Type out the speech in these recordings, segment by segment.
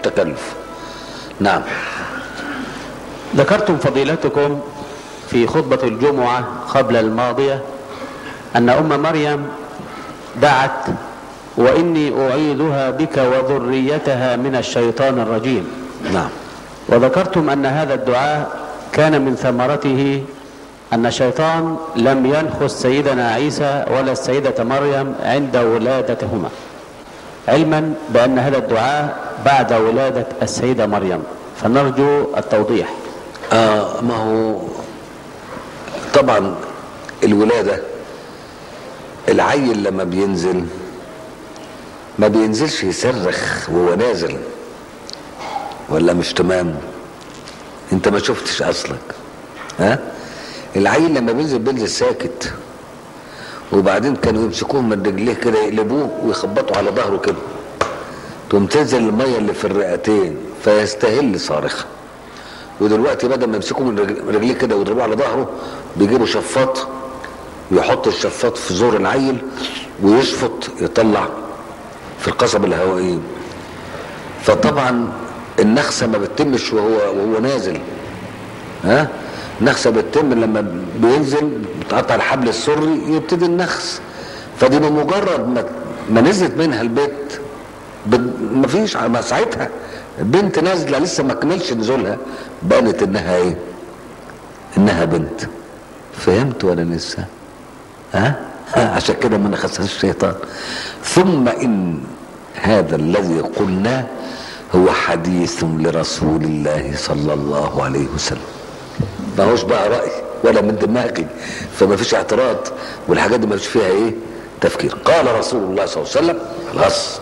تكلف نعم ذكرتم فضيلتكم في خطبة الجمعة قبل الماضية أن أم مريم دعت وإني أعيذها بك وذريتها من الشيطان الرجيم نعم وذكرتم أن هذا الدعاء كان من ثمرته أن الشيطان لم ينخس سيدنا عيسى ولا السيدة مريم عند ولادتهما علما بأن هذا الدعاء بعد ولادة السيدة مريم فنرجو التوضيح آه ما هو طبعا الولادة العيل لما بينزل ما بينزلش يصرخ وهو نازل ولا مش تمام انت ما شفتش اصلك ها العيل لما بينزل بينزل ساكت وبعدين كانوا يمسكوه من رجليه كده يقلبوه ويخبطوا على ظهره كده تقوم تنزل الميه اللي في الرئتين فيستهل صارخا ودلوقتي بدل ما يمسكوه من رجل- من رجليه كده ويضربوه على ظهره بيجيبوا شفاط ويحط الشفاط في زور العيل ويشفط يطلع في القصب الهوائي فطبعا النخسه ما بتتمش وهو وهو نازل ها النخسه بتتم لما بينزل بتقطع الحبل السري يبتدي النخس فدي بمجرد ما ما نزلت منها البيت بد- مفيش ما ساعتها بنت نازله لسه ما كملش نزولها بانت انها ايه انها بنت فهمت ولا لسه ها ها، عشان كده ما نخسرش الشيطان ثم ان هذا الذي قلناه هو حديث لرسول الله صلى الله عليه وسلم ما هوش بقى رأي ولا من دماغي فما فيش اعتراض والحاجات دي ما فيش فيها ايه تفكير قال رسول الله صلى الله عليه وسلم خلاص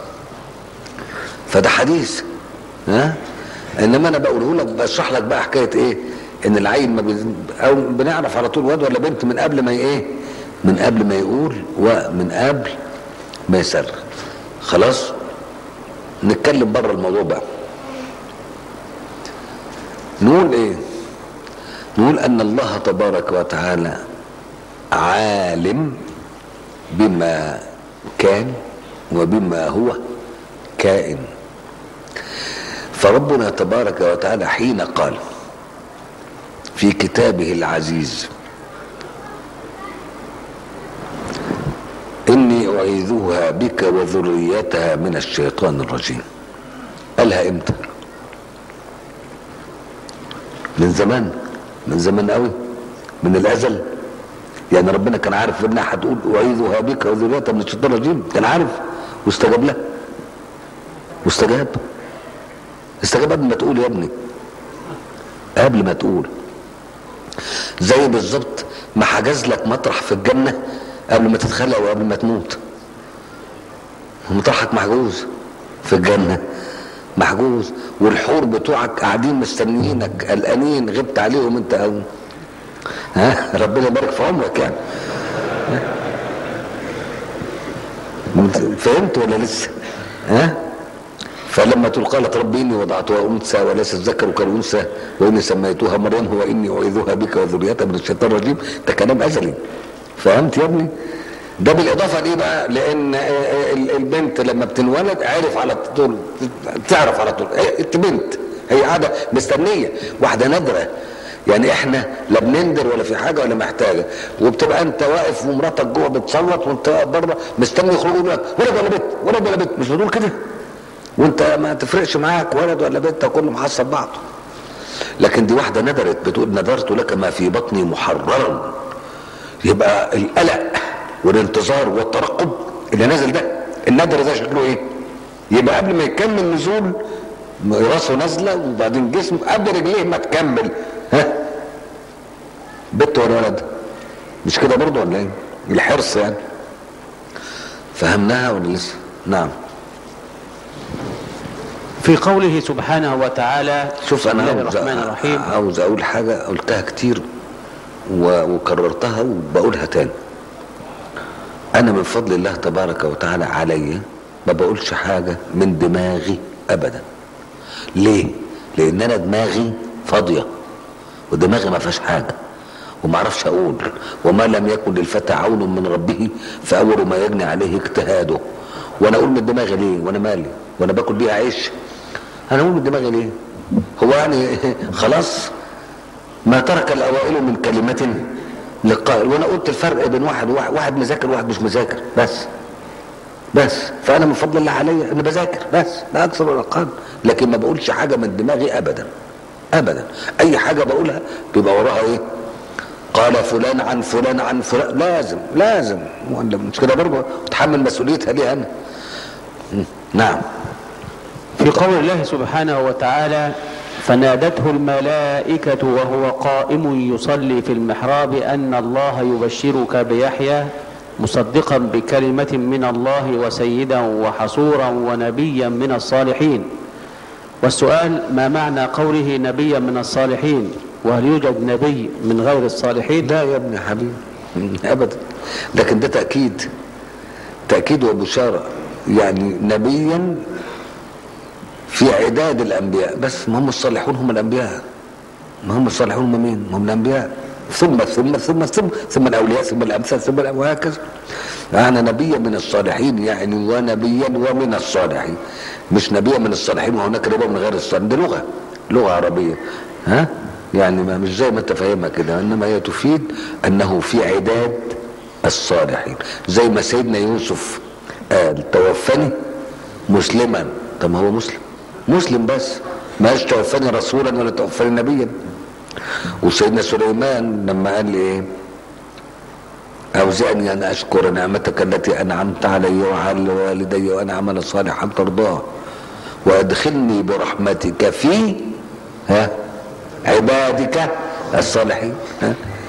فده حديث ها انما انا بقوله لك بشرح لك بقى حكايه ايه ان العيل ما بي... او بنعرف على طول واد ولا بنت من قبل ما ي- ايه من قبل ما يقول ومن قبل ما يصرخ خلاص نتكلم بره الموضوع بقى نقول ايه نقول ان الله تبارك وتعالى عالم بما كان وبما هو كائن فربنا تبارك وتعالى حين قال في كتابه العزيز إني أعيذها بك وذريتها من الشيطان الرجيم قالها إمتى من زمان من زمان قوي من الأزل يعني ربنا كان عارف انها هتقول أعيذها بك وذريتها من الشيطان الرجيم كان عارف واستجاب لها واستجاب استجاب قبل ما تقول يا ابني قبل ما تقول زي بالظبط ما حجز لك مطرح في الجنة قبل ما تتخلق وقبل ما تموت مطرحك محجوز في الجنة محجوز والحور بتوعك قاعدين مستنيينك قلقانين غبت عليهم انت او ها ربنا يبارك في عمرك يعني فهمت ولا لسه ها فلما تقول قالت ربي اني وضعتها انثى وليس الذكر كالانثى واني سميتها مريم هو اني اعيذها بك وذريتها من الشيطان الرجيم ده كلام ازلي فهمت يا ابني ده بالاضافه ليه بقى لان البنت لما بتنولد عرف على طول تعرف على طول انت بنت هي قاعده مستنيه واحده نادره يعني احنا لا بنندر ولا في حاجه ولا محتاجه وبتبقى انت واقف ومراتك جوه بتصوت وانت واقف بره مستني يخرجوا يقول لك ولد ولا بنت ولد ولا بنت مش بتقول كده وانت ما تفرقش معاك ولد ولا بنت كله محصل بعضه لكن دي واحده ندرت بتقول نذرت لك ما في بطني محررا يبقى القلق والانتظار والترقب اللي نازل ده الندر ده شكله ايه يبقى قبل ما يكمل نزول راسه نازله وبعدين جسمه قبل رجليه ما تكمل ها بنت ولا ولد مش كده برضه ولا ايه الحرص يعني فهمناها ولا لسه نعم في قوله سبحانه وتعالى شوف انا بسم الله عاوز الرحمن الرحيم عاوز اقول حاجه قلتها كتير و- وكررتها وبقولها تاني انا من فضل الله تبارك وتعالى عليا ما بقولش حاجه من دماغي ابدا ليه لان انا دماغي فاضيه ودماغي ما فيهاش حاجه وما اعرفش اقول وما لم يكن للفتى عون من ربه فاول ما يجني عليه اجتهاده وانا اقول من دماغي ليه وانا مالي وانا باكل بيها عيش انا اقول من دماغي ليه هو يعني خلاص ما ترك الاوائل من كلمة للقائل وانا قلت الفرق بين واحد وواحد واحد مذاكر وواحد مش مذاكر بس بس فانا من فضل الله علي اني بذاكر بس لا اكثر ولا اقل لكن ما بقولش حاجه من دماغي ابدا ابدا اي حاجه بقولها بيبقى وراها ايه قال فلان عن فلان عن فلان لازم لازم ولا مش كده برضه اتحمل مسؤوليتها ليه انا م. نعم في قول الله سبحانه وتعالى فنادته الملائكة وهو قائم يصلي في المحراب أن الله يبشرك بيحيى مصدقا بكلمة من الله وسيدا وحصورا ونبيا من الصالحين والسؤال ما معنى قوله نبيا من الصالحين وهل يوجد نبي من غير الصالحين لا يا ابني حبيبي ابدا لكن ده تاكيد تاكيد وبشاره يعني نبيا في عداد الانبياء بس ما هم الصالحون هم الانبياء ما هم الصالحون هم مين هم الانبياء ثم ثم ثم ثم ثم الاولياء ثم الامثال ثم الأم- وهكذا انا نبيا من الصالحين يعني ونبيا ومن الصالحين مش نبيا من الصالحين وهناك نبي من غير الصالحين دي لغه لغه عربيه ها يعني ما مش زي ما انت فاهمها كده انما هي تفيد انه في عداد الصالحين زي ما سيدنا يوسف قال توفني مسلما طب ما هو مسلم مسلم بس ما قالش توفني رسولا ولا توفني نبيا وسيدنا سليمان لما قال لي ايه أوزعني أن أشكر نعمتك التي أنعمت علي وعلى والدي وأن أعمل صالحا ترضاه وأدخلني برحمتك في ها عبادك الصالحين ها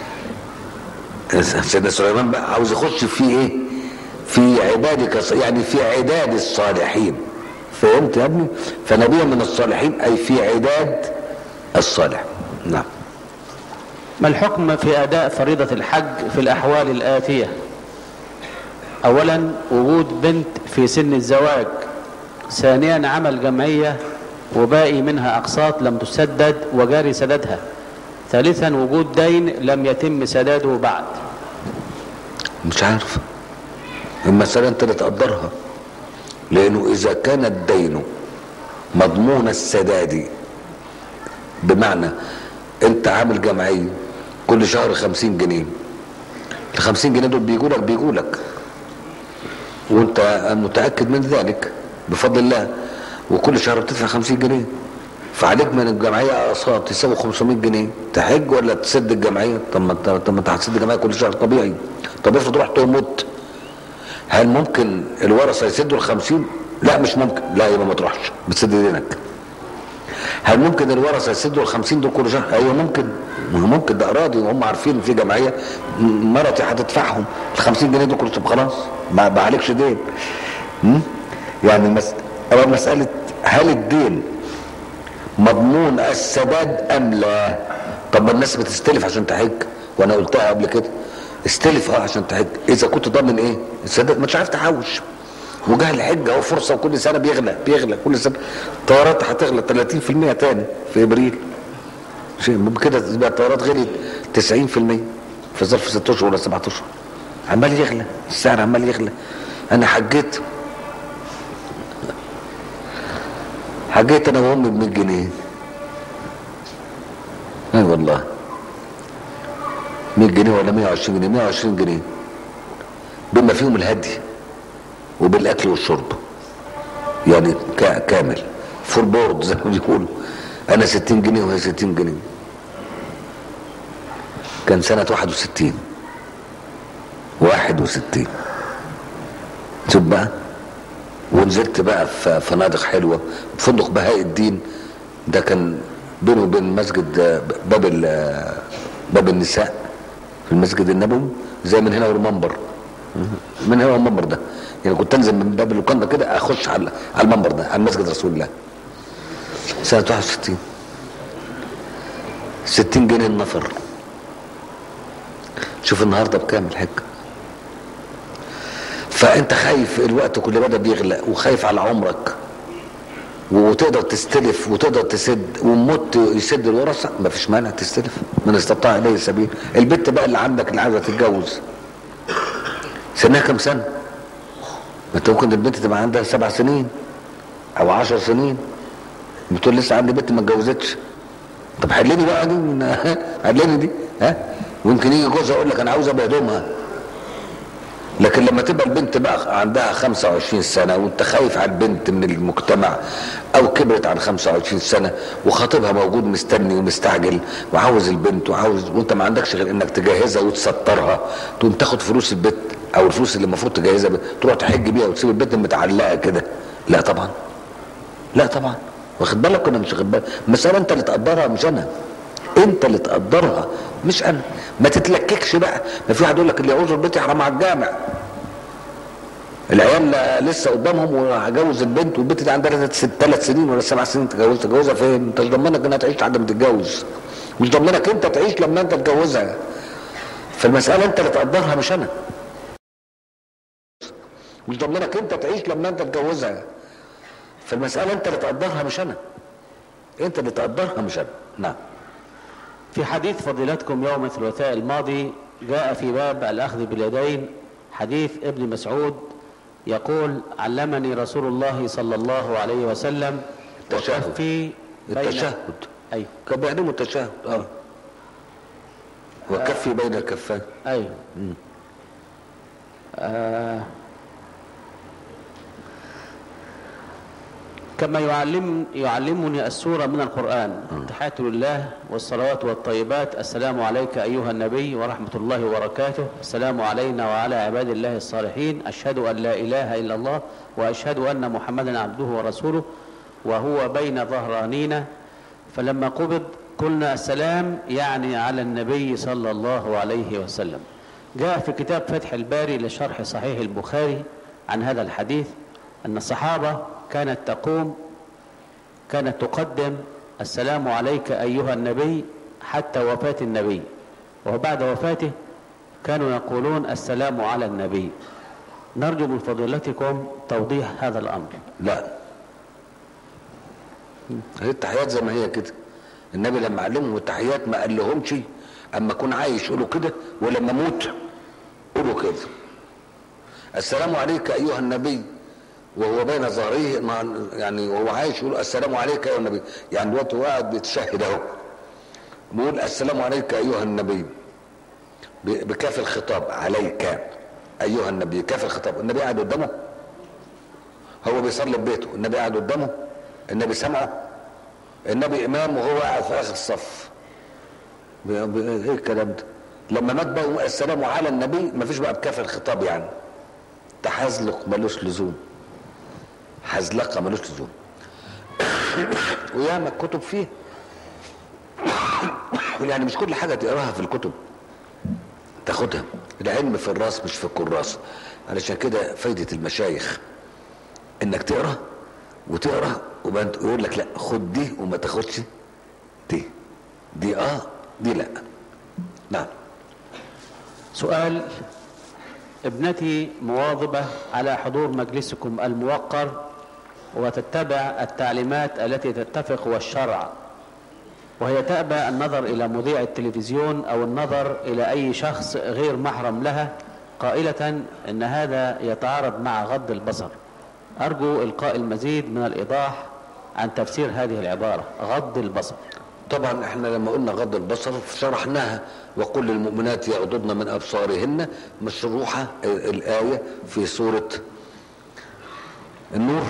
سيدنا سليمان بقى عاوز يخش في ايه في عبادك الص- يعني في عداد الصالحين فهمت يا ابني فنبيا من الصالحين اي في عداد الصالح نعم ما الحكم في أداء فريضة الحج في الأحوال الآتية أولا وجود بنت في سن الزواج ثانيا عمل جمعية وباقي منها أقساط لم تسدد وجاري سددها ثالثا وجود دين لم يتم سداده بعد مش عارف المسألة انت اللي تقدرها لانه اذا كان الدين مضمون السداد بمعنى انت عامل جمعية كل شهر خمسين جنيه الخمسين جنيه دول بيجوا لك بيجوا لك وانت متأكد من ذلك بفضل الله وكل شهر بتدفع خمسين جنيه فعليك من الجمعية أقساط تساوي 500 جنيه تحج ولا تسد الجمعية طب ما انت طب ما انت هتسد الجمعية كل شهر طبيعي طب افرض رحت ومت هل ممكن الورثة يسدوا ال 50 لا مش ممكن لا يبقى ما تروحش بتسد دينك هل ممكن الورثة يسدوا ال 50 دول كل شهر ايوه ممكن ما هو ممكن ده اراضي وهم عارفين في جمعية م- مرتي هتدفعهم ال 50 جنيه دول كل طب خلاص ما ما عليكش دين م? يعني المس... أو مسألة هل الدين مضمون السداد ام لا طب ما الناس بتستلف عشان تحج وانا قلتها قبل كده استلف اه عشان تحج اذا كنت ضامن ايه السداد مش عارف تحوش وجه الحج اهو فرصه وكل سنه بيغلى بيغلى كل سنه الطيارات هتغلى 30% تاني في ابريل شيء كده يبقى الطيارات غليت 90% في ظرف 6 اشهر ولا 7 اشهر عمال يغلى السعر عمال يغلى انا حجيت حجيت انا وامي ب 100 جنيه اي والله 100 جنيه ولا 120 جنيه 120 جنيه بما فيهم الهدي وبالاكل والشرب يعني كا- كامل فول بورد زي ما بيقولوا انا 60 جنيه وهي 60 جنيه كان سنة 61 61 شوف بقى ونزلت بقى في فنادق حلوة فندق بهاء الدين ده كان بينه وبين مسجد آه، باب ال- آه، باب النساء في المسجد النبوي زي من هنا والمنبر من هنا والمنبر ده يعني كنت انزل من باب اللوكاندا كده اخش على على المنبر ده على مسجد رسول الله سنة 61 60 جنيه النفر شوف النهارده بكام الحج فانت خايف الوقت كل مدى بيغلى وخايف على عمرك وتقدر تستلف وتقدر تسد ومت يسد الورثه مفيش مانع تستلف من استطاع اليه سبيل البت بقى اللي عندك اللي عايزه تتجوز سنها كام سنه؟ ما انت ممكن البنت تبقى عندها سبع سنين او عشر سنين بتقول لسه عندي بنت ما اتجوزتش طب حلني بقى دي من حلني دي ها ويمكن يجي جوزها يقول لك انا عاوز ابقى هدومها لكن لما تبقى البنت بقى عندها 25 سنة وانت خايف على البنت من المجتمع او كبرت عن 25 سنة وخطيبها موجود مستني ومستعجل وعاوز البنت وعاوز وانت ما عندكش غير انك تجهزها وتسترها تقوم تاخد فلوس البنت او الفلوس اللي المفروض تجهزها بيها تروح تحج بيها وتسيب البنت متعلقة كده لا طبعا لا طبعا واخد بالك ولا مش واخد بالك المسألة انت اللي تقدرها مش انا انت اللي تقدرها مش انا ما تتلككش بقى ما في واحد يقول لك اللي يعوز البيت يحرم على الجامع العيال لسه قدامهم وهجوز البنت والبنت دي عندها ثلاث سنين ولا سبع سنين تجوز تجوزها فين؟ انت مش ضمنك انها تعيش لحد ما تتجوز مش ضمنك انت تعيش لما انت تتجوزها فالمسألة انت اللي تقدرها مش انا مش ضمنك انت تعيش لما انت تتجوزها فالمسألة انت اللي تقدرها مش انا انت اللي تقدرها مش انا نعم في حديث فضيلتكم يوم الثلاثاء الماضي جاء في باب الأخذ باليدين حديث ابن مسعود يقول علمني رسول الله صلى الله عليه وسلم التشهد. وكفي بين- التشهد أي كان بيعلموا التشهد اه وكفي بين الكفين أي آه كما يعلم يعلمني السورة من القرآن تحيات لله والصلوات والطيبات السلام عليك أيها النبي ورحمة الله وبركاته السلام علينا وعلى عباد الله الصالحين أشهد أن لا إله إلا الله وأشهد أن محمدا عبده ورسوله وهو بين ظهرانينا فلما قبض قلنا السلام يعني على النبي صلى الله عليه وسلم جاء في كتاب فتح الباري لشرح صحيح البخاري عن هذا الحديث أن الصحابة كانت تقوم كانت تقدم السلام عليك أيها النبي حتى وفاة النبي وبعد وفاته كانوا يقولون السلام على النبي نرجو من فضيلتكم توضيح هذا الأمر لا هي التحيات زي ما هي كده النبي لما علمهم التحيات ما قال لهمش اما اكون عايش قولوا كده ولما اموت قولوا كده السلام عليك ايها النبي وهو بين ظهريه ما- يعني وهو عايش يقول السلام عليك ايها النبي يعني دلوقتي هو قاعد بيتشهد اهو بيقول السلام عليك ايها النبي ب- بكاف الخطاب عليك ايها النبي كاف الخطاب النبي قاعد قدامه هو بيصلي في بيته النبي قاعد قدامه النبي سمعه النبي امام وهو قاعد في اخر الصف ب- ب- ايه الكلام ده لما مات بقى السلام على النبي مفيش بقى بكاف الخطاب يعني تحزلق ملوش لزوم حزلقه ملوش لزوم وياما الكتب فيه يعني مش كل حاجه تقراها في الكتب تاخدها العلم في الراس مش في الكراس علشان كده فايده المشايخ انك تقرا وتقرا وبعدين يقول لك لا خد دي وما تاخدش دي دي اه دي لا نعم سؤال ابنتي مواظبة على حضور مجلسكم الموقر وتتبع التعليمات التي تتفق والشرع وهي تأبى النظر إلى مذيع التلفزيون أو النظر إلى أي شخص غير محرم لها قائلة إن هذا يتعارض مع غض البصر أرجو إلقاء المزيد من الإيضاح عن تفسير هذه العبارة غض البصر طبعا احنا لما قلنا غض البصر شرحناها وقل للمؤمنات يغضضن من ابصارهن مشروحه الايه في سوره النور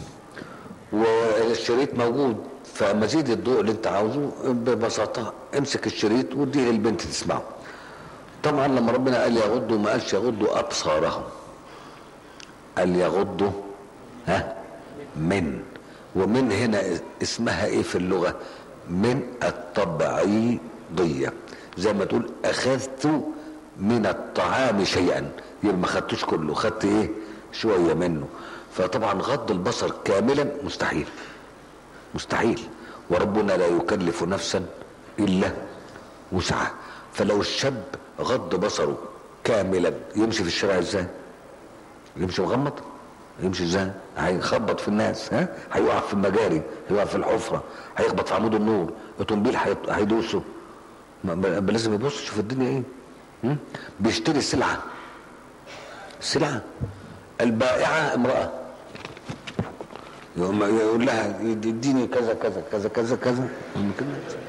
والشريط موجود فمزيد الضوء اللي انت عاوزه ببساطه امسك الشريط واديه للبنت تسمعه طبعا لما ربنا قال يغضوا ما قالش يغضوا ابصارهم قال يغضوا ها من ومن هنا اسمها ايه في اللغه من الطبعيضيه زي ما تقول اخذت من الطعام شيئا يبقى ما خدتوش كله خدت ايه شويه منه فطبعا غض البصر كاملا مستحيل مستحيل وربنا لا يكلف نفسا الا وسعها فلو الشاب غض بصره كاملا يمشي في الشارع ازاي يمشي مغمض يمشي ازاي هيخبط في الناس ها هيقع في المجاري هيقع في الحفره هيخبط في عمود النور اوتومبيل هيط- هيدوسه ما- ما- لازم يبص يشوف الدنيا ايه م? بيشتري سلعه سلعه البائعه امراه يقوم يقول لها اديني كذا كذا كذا كذا كذا يقوم كده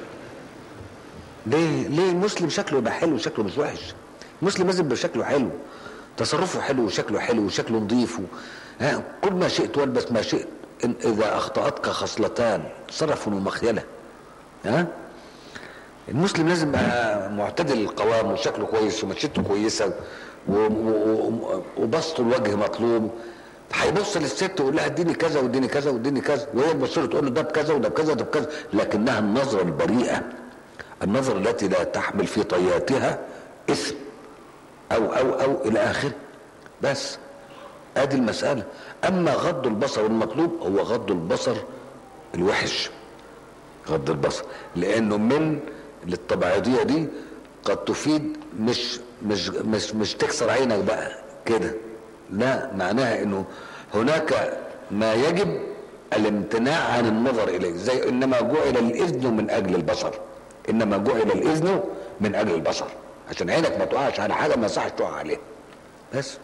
ليه ليه المسلم شكله يبقى حلو شكله مش وحش المسلم لازم يبقى شكله حلو تصرفه حلو وشكله حلو وشكله نظيف و... ها كل ما شئت والبس ما شئت إن اذا اخطاتك خصلتان صرف ومخيله ها المسلم لازم يبقى معتدل القوام وشكله كويس ومشيته كويسه و- و- و- وبسط الوجه مطلوب هيبص للست ويقول لها اديني كذا واديني كذا واديني كذا وهي تبص له تقول له ده بكذا وده بكذا وده بكذا لكنها النظره البريئه النظره التي لا تحمل في طياتها اثم او او او الى اخره بس ادي المساله اما غض البصر المطلوب هو غض البصر الوحش غض البصر لانه من للطبيعيه دي قد تفيد مش مش مش مش تكسر عينك بقى كده لا معناها انه هناك ما يجب الامتناع عن النظر اليه زي انما جعل الاذن من اجل البصر انما جعل الاذن من اجل البصر عشان عينك ما تقعش على حاجه ما يصحش تقع عليها بس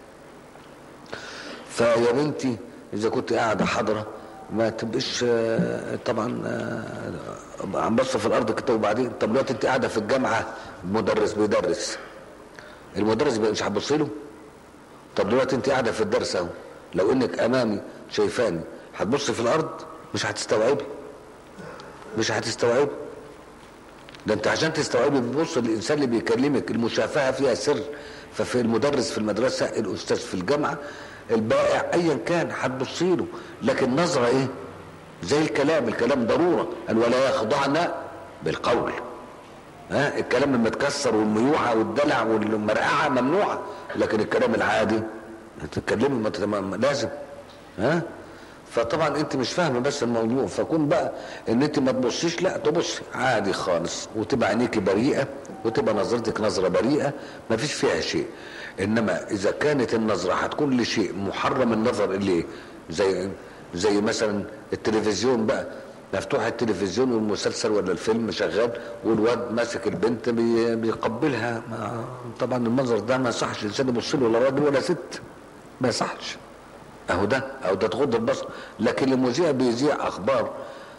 فيا بنتي اذا كنت قاعده حاضره ما تبقيش آه، طبعا آه، عم بص في الارض كده وبعدين طب دلوقتي انت قاعده في الجامعه مدرس بيدرس المدرس بقى مش هتبص له طب دلوقتي انت قاعده في الدرس اهو لو انك امامي شايفاني هتبص في الارض مش هتستوعبي مش هتستوعبي ده انت عشان تستوعبي بتبص للانسان اللي بيكلمك المشافهه فيها سر ففي المدرس في المدرسه الاستاذ في الجامعه البائع ايا كان هتبصي له لكن نظره ايه زي الكلام الكلام ضروره قال ولا يخضعن بالقول ها الكلام المتكسر والميوعه والدلع والمرقعه ممنوعه لكن الكلام العادي تتكلمي ما تت- ما- لازم ها فطبعا انت مش فاهمه بس الموضوع فكون بقى ان انت ما تبصيش لا تبصي عادي خالص وتبقى عينيكي بريئه وتبقى نظرتك نظره بريئه ما فيش فيها شيء انما اذا كانت النظره هتكون لشيء محرم النظر اليه زي زي مثلا التلفزيون بقى مفتوح التلفزيون والمسلسل ولا الفيلم شغال والواد ماسك البنت بي- بيقبلها ما طبعا المنظر ده ما يصحش الانسان يبص له ولا راجل ولا ست ما يصحش اهو ده اهو ده تغض البصر لكن المذيع بيذيع اخبار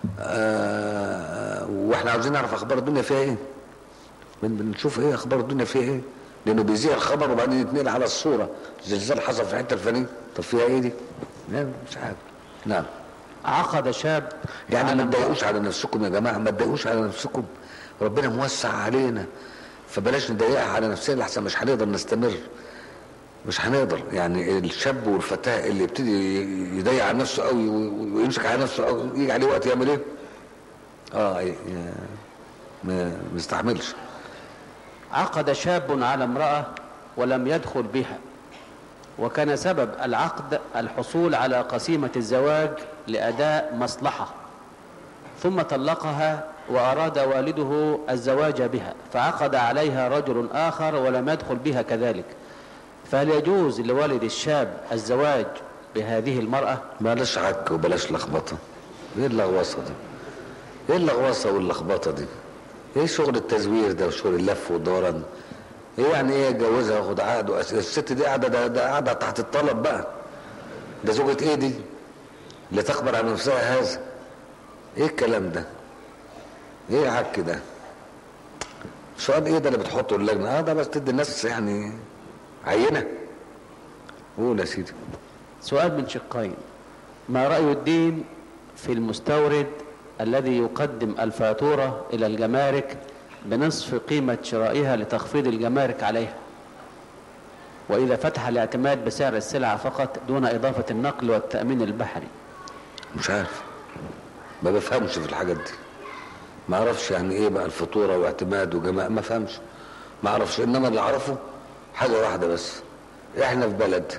آه واحنا عاوزين نعرف اخبار الدنيا فيها ايه بن- بنشوف ايه اخبار الدنيا فيها ايه لانه بيذيع الخبر وبعدين يتنقل على الصوره زلزال حصل في الحته الفلانيه طب فيها ايه دي؟ لا مش عارف نعم عقد شاب يعني ما على تضايقوش على نفسكم يا جماعه ما تضايقوش على نفسكم ربنا موسع علينا فبلاش نضايقها على نفسنا لحسن مش هنقدر نستمر مش هنقدر يعني الشاب والفتاه اللي يبتدي يضيق على نفسه قوي ويمسك على نفسه قوي يجي عليه وقت يعمل ايه؟ اه ي- ما ما يستحملش عقد شاب على امرأة ولم يدخل بها وكان سبب العقد الحصول على قسيمة الزواج لأداء مصلحة ثم طلقها وأراد والده الزواج بها فعقد عليها رجل آخر ولم يدخل بها كذلك فهل يجوز لوالد الشاب الزواج بهذه المرأة بلاش عك وبلاش لخبطه ايه اللغوصه دي؟ ايه اللغوصه واللخبطه دي؟ ايه شغل التزوير ده وشغل اللف والدوران ايه يعني ايه اتجوزها واخد عقد وأس- الست دي قاعده ده, ده قاعده تحت الطلب بقى ده زوجة ايه دي؟ اللي تخبر عن نفسها هذا ايه الكلام ده؟ ايه عك ده؟ سؤال ايه ده اللي بتحطه اللجنه؟ اه ده بس تدي الناس يعني عينه قول يا سيدي سؤال من شقين ما رأي الدين في المستورد الذي يقدم الفاتورة إلى الجمارك بنصف قيمة شرائها لتخفيض الجمارك عليها وإذا فتح الاعتماد بسعر السلعة فقط دون إضافة النقل والتأمين البحري مش عارف ما بفهمش في الحاجات دي ما اعرفش يعني ايه بقى الفطوره واعتماد وجماعه ما فهمش ما اعرفش انما اللي اعرفه حاجه واحده بس احنا في بلد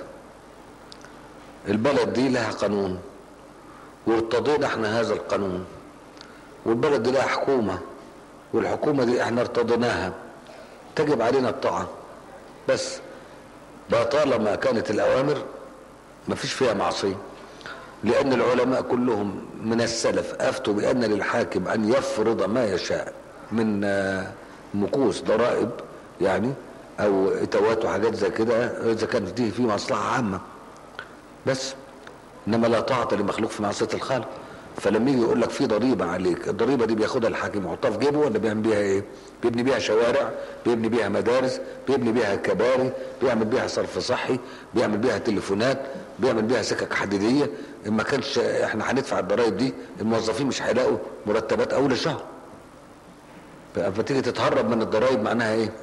البلد دي لها قانون وارتضينا احنا هذا القانون والبلد دي لها حكومه والحكومه دي احنا ارتضيناها تجب علينا الطاعه بس بقى طالما كانت الاوامر ما فيش فيها معصيه لأن العلماء كلهم من السلف أفتوا بأن للحاكم أن يفرض ما يشاء من آه، مكوس ضرائب يعني أو إتوات وحاجات زي كده إذا كانت دي في مصلحة عامة بس انما لا طاعه لمخلوق في معصيه الخالق فلما يجي يقول لك في ضريبه عليك الضريبه دي بياخدها الحاكم يحطها في جيبه ولا بيعمل بيها ايه بيبني بيها شوارع بيبني بيها مدارس بيبني بيها كباري بيعمل بيها صرف صحي بيعمل بيها تليفونات بيعمل بيها سكك حديديه ان ما كانش احنا هندفع الضرايب دي الموظفين مش هيلاقوا مرتبات اول الشهر فتيجي تتهرب من الضرايب معناها ايه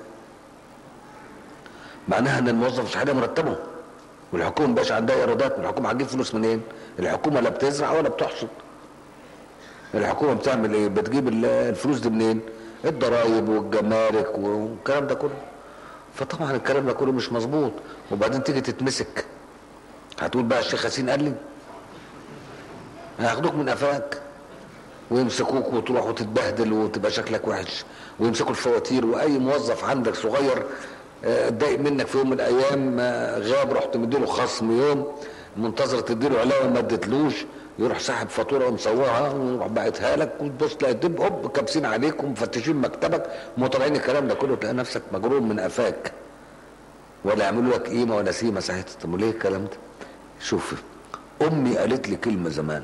معناها ان الموظف مش هيلاقي مرتبه والحكومه مبقاش عندها ايرادات الحكومه هتجيب فلوس منين الحكومه لا بتزرع ولا بتحصد الحكومه بتعمل ايه بتجيب الفلوس دي منين الضرايب والجمارك والكلام ده كله فطبعا الكلام ده كله مش مظبوط وبعدين تيجي تتمسك هتقول بقى الشيخ ياسين قال لي هياخدوك من قفاك ويمسكوك وتروح وتتبهدل وتبقى شكلك وحش ويمسكوا الفواتير واي موظف عندك صغير اتضايق منك في يوم من الايام غاب رحت مديله خصم يوم منتظر تديله علاوه ما اديتلوش يروح ساحب فاتوره ومصورها ويروح باعتها لك وتبص تلاقي دب هوب كابسين عليك ومفتشين مكتبك ومطلعين الكلام ده كله تلاقي نفسك مجروم من قفاك ولا يعملوا لك قيمه ولا سيمه ساعتها طب ليه الكلام ده؟ شوف امي قالت لي كلمه زمان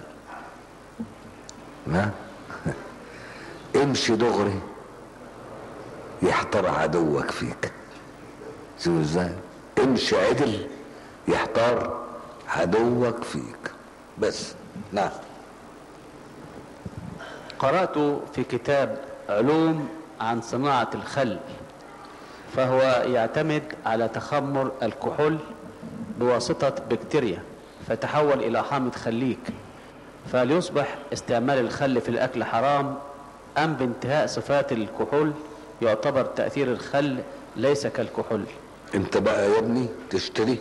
ما امشي دغري يحتار عدوك فيك شوف ازاي امشي عدل يحتار عدوك فيك بس نعم قرأت في كتاب علوم عن صناعة الخل فهو يعتمد على تخمر الكحول بواسطة بكتيريا فتحول إلى حامض خليك فليصبح استعمال الخل في الأكل حرام أم بانتهاء صفات الكحول يعتبر تأثير الخل ليس كالكحول انت بقى يا ابني تشتري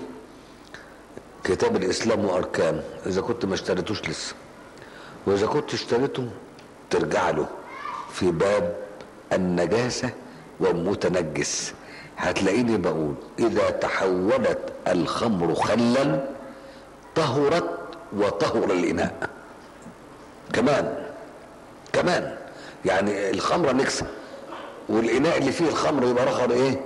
كتاب الاسلام واركانه اذا كنت ما اشتريتوش لسه واذا كنت اشتريته ترجع له في باب النجاسة والمتنجس هتلاقيني بقول اذا تحولت الخمر خلا طهرت وطهر الاناء كمان كمان يعني الخمره نكسه والاناء اللي فيه الخمر يبقى رخر ايه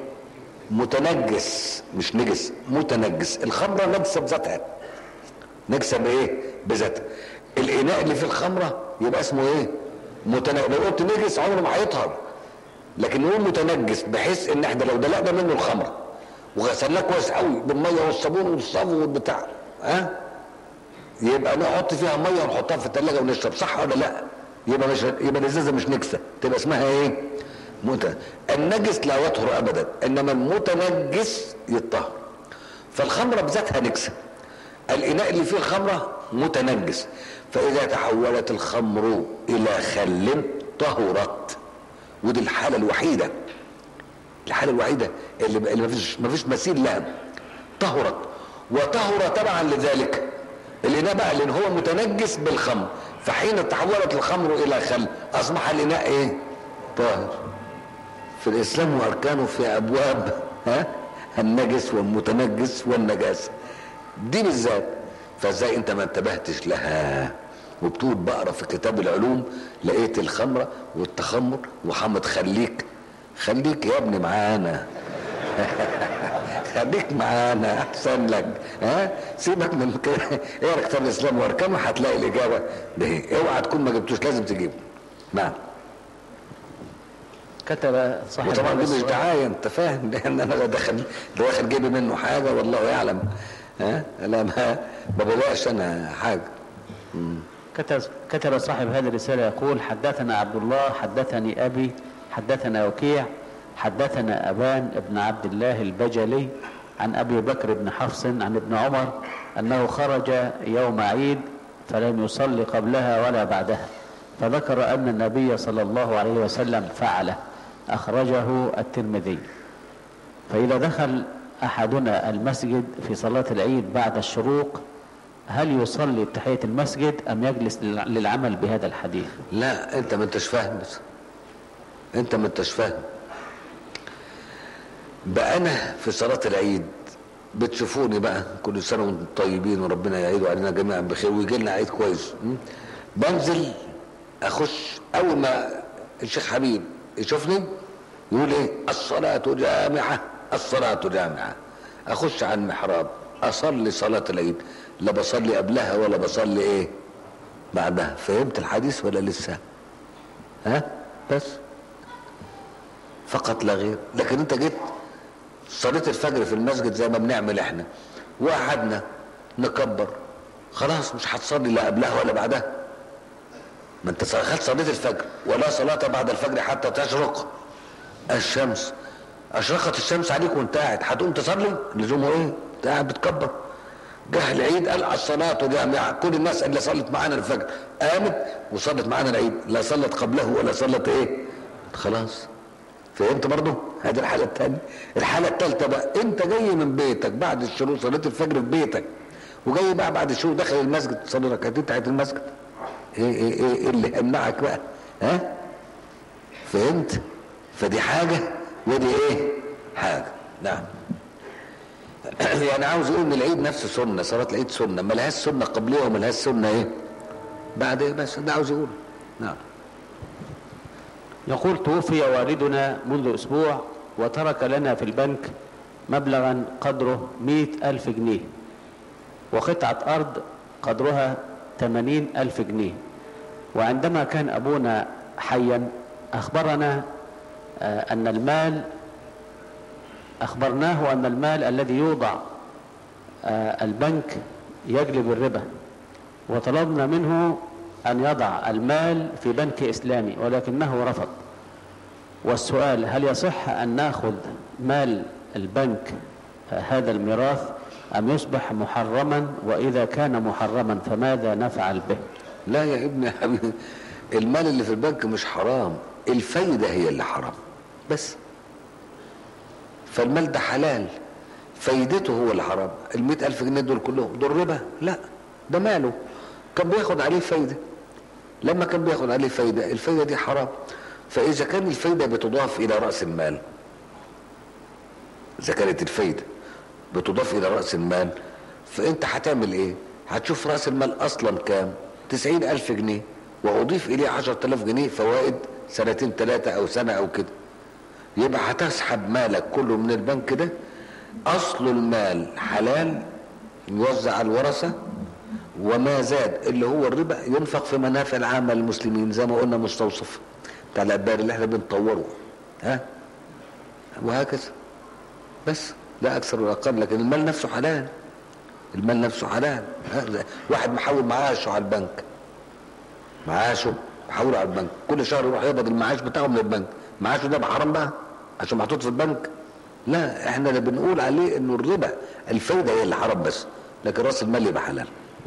متنجس مش نجس متنجس الخمره نجسه بذاتها نجسه بايه بذاتها الاناء اللي فيه الخمره يبقى اسمه ايه متنجس لو قلت نجس عمره ما هيطهر لكن هو متنجس بحيث ان احنا لو دلقنا منه الخمره وغسلناه كويس قوي بالميه والصابون والصابون والبتاع ها يبقى نحط فيها ميه ونحطها في الثلاجه ونشرب صح ولا لا يبقى مش يبقى الازازه مش نجسه تبقى اسمها ايه مت... النجس لا يطهر ابدا انما المتنجس يطهر فالخمره بذاتها نجسه الاناء اللي فيه الخمره متنجس فاذا تحولت الخمر الى خل طهرت ودي الحاله الوحيده الحاله الوحيده اللي اللي مفيش مفيش مثيل لها طهرت وطهر تبعا لذلك الاناء بقى لان هو متنجس بالخمر فحين تحولت الخمر الى خل اصبح الاناء ايه طاهر في الاسلام واركانه في ابواب ها النجس والمتنجس والنجاسه دي بالذات فازاي انت ما انتبهتش لها وبتقول بقرا في كتاب العلوم لقيت الخمره والتخمر وحمد خليك خليك يا ابني معانا خليك معانا احسن لك ها سيبك من كده اقرا كتاب الاسلام واركانه هتلاقي الاجابه ده اوعى تكون ما جبتوش لازم تجيبه نعم كتب صاحب وطبعا هذا دي مش السؤال دعايه انت فاهم لان انا داخل داخل جيبي منه حاجه والله يعلم ها انا ما ما بلاقيش انا حاجه كتب كتب صاحب هذه الرسالة يقول حدثنا عبد الله حدثني أبي حدثنا وكيع حدثنا أبان ابن عبد الله البجلي عن أبي بكر بن حفص عن ابن عمر أنه خرج يوم عيد فلم يصلي قبلها ولا بعدها فذكر أن النبي صلى الله عليه وسلم فعله أخرجه الترمذي فإذا دخل أحدنا المسجد في صلاة العيد بعد الشروق هل يصلي تحية المسجد أم يجلس للعمل بهذا الحديث لا انت ما انتش فاهم بس انت ما انتش فاهم بقى انا في صلاه العيد بتشوفوني بقى كل سنه وانتم طيبين وربنا يعيدوا علينا جميعا بخير ويجي لنا عيد كويس م? بنزل اخش اول ما الشيخ حبيب يشوفني يقول ايه الصلاه جامعه الصلاه جامعه اخش على المحراب اصلي صلاة العيد لا بصلي قبلها ولا بصلي ايه بعدها فهمت الحديث ولا لسه ها بس فقط لا غير لكن انت جيت صليت الفجر في المسجد زي ما بنعمل احنا وقعدنا نكبر خلاص مش هتصلي لا قبلها ولا بعدها ما انت خدت صليت الفجر ولا صلاة بعد الفجر حتى تشرق الشمس اشرقت الشمس عليك وانت قاعد هتقوم تصلي لزومه ايه انت قاعد بتكبر جه العيد قال الصلاة جامعة كل الناس اللي صلت معانا الفجر قامت وصلت معانا العيد لا صلت قبله ولا صلت ايه خلاص فهمت برضه هذه الحالة الثانية الحالة الثالثة بقى انت جاي من بيتك بعد الشروق صليت الفجر في بيتك وجاي بقى بعد الشروق داخل المسجد تصلي ركعتين تحت المسجد ايه ايه ايه, إيه اللي يمنعك بقى ها فهمت فدي حاجة ودي ايه حاجة نعم يعني عاوز اقول ان العيد نفسه سنة صلاة العيد سنة ما لهاش سنة قبلية وما لهاش سنة ايه بعد ايه بس ده عاوز يقول نعم يقول توفي والدنا منذ أسبوع وترك لنا في البنك مبلغا قدره مئة ألف جنيه وقطعة أرض قدرها ثمانين ألف جنيه وعندما كان أبونا حيا أخبرنا آه، أن المال أخبرناه أن المال الذي يوضع آه، البنك يجلب الربا وطلبنا منه أن يضع المال في بنك إسلامي ولكنه رفض والسؤال هل يصح أن نأخذ مال البنك آه، هذا الميراث أم يصبح محرما وإذا كان محرما فماذا نفعل به لا يا ابني يا حبيبي المال اللي في البنك مش حرام الفايدة هي اللي حرام بس فالمال ده حلال فايدته هو اللي حرام المئة ألف جنيه دول كلهم دول ربا لا ده ماله كان بياخد عليه فايدة لما كان بياخد عليه فايدة الفايدة دي حرام فإذا كان الفايدة بتضاف إلى رأس المال إذا كانت الفايدة بتضاف إلى رأس المال فأنت هتعمل إيه هتشوف رأس المال أصلا كام تسعين ألف جنيه وأضيف إليه عشرة آلاف جنيه فوائد سنتين ثلاثة أو سنة أو كده يبقى هتسحب مالك كله من البنك ده أصل المال حلال يوزع على الورثة وما زاد اللي هو الربا ينفق في منافع العامة للمسلمين زي ما قلنا مستوصف بتاع الأبار اللي احنا بنطوره ها وهكذا بس لا أكثر ولا أقل لكن المال نفسه حلال المال نفسه حلال ها؟ واحد محول معاشه على البنك معاشه محول على البنك كل شهر يروح يقبض المعاش بتاعه من البنك معاشه ده حرام بقى عشان محطوط في البنك لا احنا اللي بنقول عليه انه الربا الفايده هي اللي حرام بس لكن راس المال يبقى حلال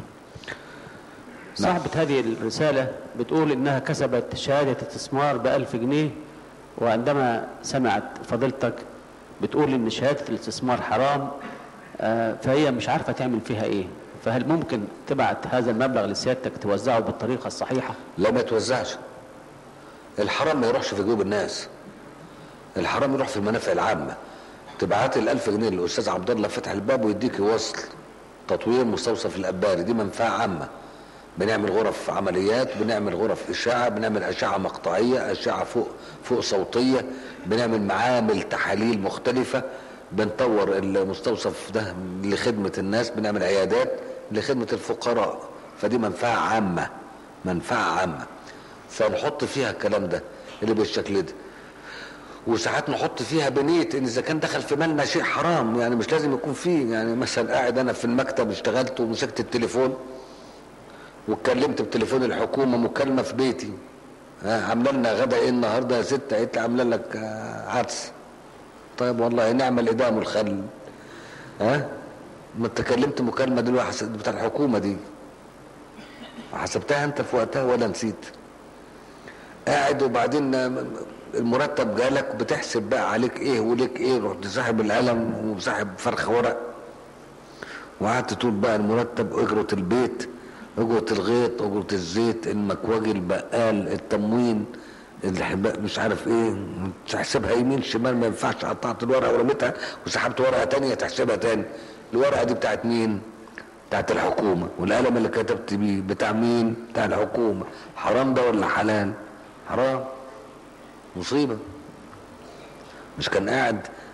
صاحبة هذه الرسالة بتقول إنها كسبت شهادة استثمار بألف جنيه وعندما سمعت فضيلتك بتقول إن شهادة الاستثمار حرام آه، فهي مش عارفة تعمل فيها إيه فهل ممكن تبعت هذا المبلغ لسيادتك توزعه بالطريقة الصحيحة لا ما يتوزعش الحرام ما يروحش في جيوب الناس الحرام يروح في المنافع العامة تبعت الألف جنيه للأستاذ عبد الله فتح الباب ويديك وصل تطوير مستوصف الأباري دي منفعة عامة بنعمل غرف عمليات بنعمل غرف إشاعة بنعمل أشعة مقطعية أشعة فوق فوق صوتية بنعمل معامل تحاليل مختلفة بنطور المستوصف ده لخدمة الناس بنعمل عيادات لخدمة الفقراء فدي منفعة عامة منفعة عامة فنحط فيها الكلام ده اللي بالشكل ده وساعات نحط فيها بنية ان اذا كان دخل في مالنا شيء حرام يعني مش لازم يكون فيه يعني مثلا قاعد انا في المكتب اشتغلت ومسكت التليفون واتكلمت بتليفون الحكومه مكالمه في بيتي ها عامله لنا غدا ايه النهارده يا ست قالت لي عامله لك آه، عدس طيب والله نعم الادام والخل ها ما انت كلمت مكالمه دلوقتي بتاع الحكومه دي حسبتها انت في وقتها ولا نسيت قاعد وبعدين المرتب جالك بتحسب بقى عليك ايه وليك ايه رحت ساحب القلم وساحب فرخ ورق وقعدت تقول بقى المرتب اجرة البيت اجرة الغيط اجرة الزيت المكواجي البقال التموين الحباء مش عارف ايه تحسبها يمين شمال ما ينفعش قطعت الورقه ورميتها وسحبت ورقه تانية تحسبها تاني الورقه دي بتاعت مين بتاعت الحكومه والقلم اللي كتبت بيه بتاع مين بتاع الحكومه حرام ده ولا حلال حرام مصيبه مش كان قاعد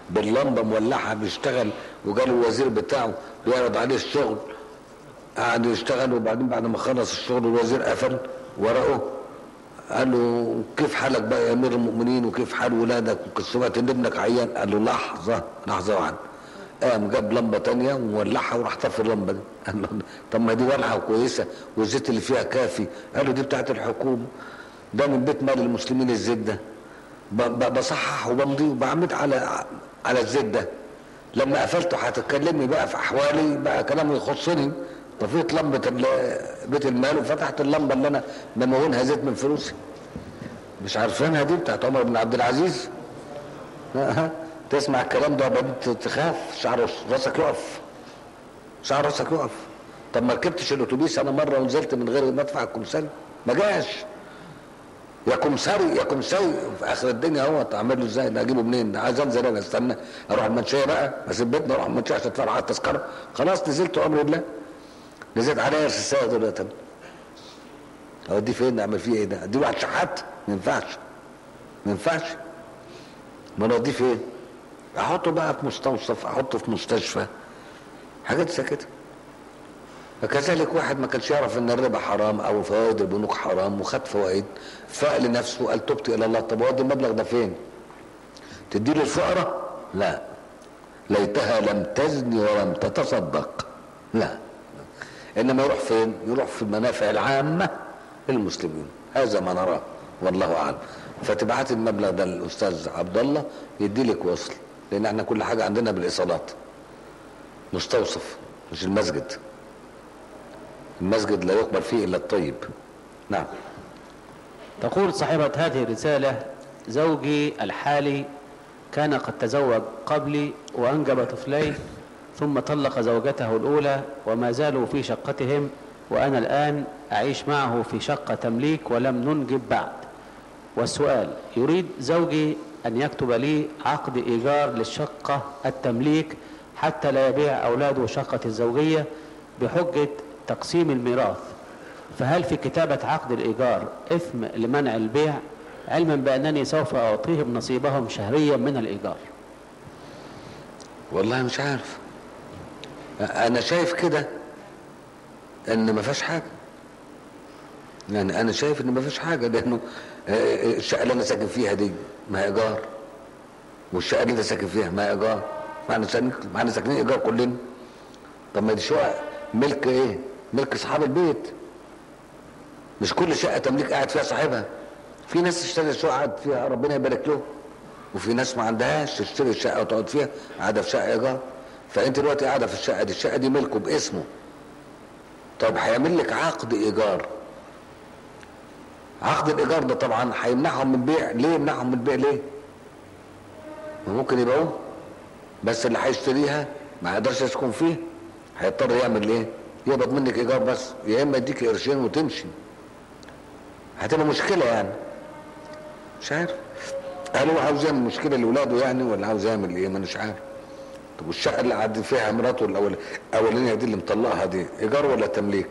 باللمبه مولعه بيشتغل وجاله الوزير بتاعه ويعرض عليه الشغل قعد يشتغل وبعدين بعد ما خلص الشغل الوزير قفل ورقه قال له كيف حالك بقى يا امير المؤمنين وكيف حال ولادك وسمعت ان ابنك عيان قال له لحظه لحظه واحده قام جاب لمبه تانية وولعها وراح طفي اللمبه دي قال له طب ما دي ولعه وكويسه والزيت اللي فيها كافي قال له دي بتاعت الحكومه ده من بيت مال المسلمين الزيت ده ب- ب- بصحح وبمضي وبعمد على على الزيت ده لما قفلته هتكلمني بقى في احوالي بقى كلام يخصني طفيت لمبه ال- بيت المال وفتحت اللمبه اللي انا بمونها زيت من فلوسي مش عارفينها دي بتاعت عمر بن عبد العزيز ها، تسمع الكلام ده بدأت تخاف شعر راسك يقف شعر راسك يقف طب ما ركبتش الاتوبيس انا مره ونزلت من غير ما ادفع الكمساري ما جاش يا كمساري يا كمساري في اخر الدنيا اهو اعمل له ازاي ده اجيبه منين ده عايز انزل انا استنى اروح المنشيه بقى اسيب بيتنا اروح المنشيه عشان ادفع على التذكره خلاص نزلت امر الله نزلت عليا الساعه دلوقتي اوديه فين اعمل فيه ايه ده اديه واحد شحات ما ينفعش ما ينفعش ما انا اوديه فين احطه بقى في مستوصف احطه في مستشفى حاجات زي كده فكذلك واحد ما كانش يعرف ان الربا حرام او فوائد البنوك حرام وخد فوائد فاق لنفسه قال تبت الى الله طب وادي المبلغ ده فين؟ تديه للفقراء؟ لا ليتها لم تزني ولم تتصدق لا انما يروح فين؟ يروح في المنافع العامه للمسلمين هذا ما نراه والله اعلم فتبعت المبلغ ده للاستاذ عبد الله يدي لك وصل لان احنا كل حاجه عندنا بالايصالات مستوصف مش المسجد المسجد لا يقبل فيه الا الطيب نعم تقول صاحبة هذه الرسالة زوجي الحالي كان قد تزوج قبلي وأنجب طفلين ثم طلق زوجته الأولى وما زالوا في شقتهم وأنا الآن أعيش معه في شقة تمليك ولم ننجب بعد والسؤال يريد زوجي أن يكتب لي عقد إيجار للشقة التمليك حتى لا يبيع أولاده شقة الزوجية بحجة تقسيم الميراث فهل في كتابة عقد الإيجار إثم لمنع البيع علما بأنني سوف أعطيهم نصيبهم شهريا من الإيجار والله مش عارف انا شايف كده ان ما فيهاش حاجه يعني انا شايف ان ما فيش حاجه لانه آه، الشقه اللي انا ساكن فيها دي ما هي ايجار والشقه اللي انت ساكن فيها ما هي ايجار ما احنا ساكنين ما احنا ساكنين ايجار كلنا طب ما دي شقق ملك ايه ملك اصحاب البيت مش كل شقه تمليك قاعد فيها صاحبها في ناس تشتري الشقه قاعد فيها ربنا يبارك له وفي ناس ما عندهاش تشتري الشقه وتقعد فيها قاعده في شقه ايجار فانت دلوقتي قاعده في الشقه دي الشقه دي ملكه باسمه طب هيعمل لك عقد ايجار عقد الايجار ده طبعا هيمنعهم من البيع ليه يمنعهم من البيع ليه ما ممكن يبيعوه بس اللي هيشتريها ما يقدرش يسكن فيه هيضطر يعمل ايه يقبض منك ايجار بس يا اما يديك قرشين وتمشي هتبقى مشكله يعني مش عارف هل هو عاوز يعمل مشكله لاولاده يعني ولا عاوز يعمل ايه ما أنا مش عارف طب والشقه اللي قاعد فيها مراته الاول الاولانيه دي اللي مطلقها دي ايجار ولا تمليك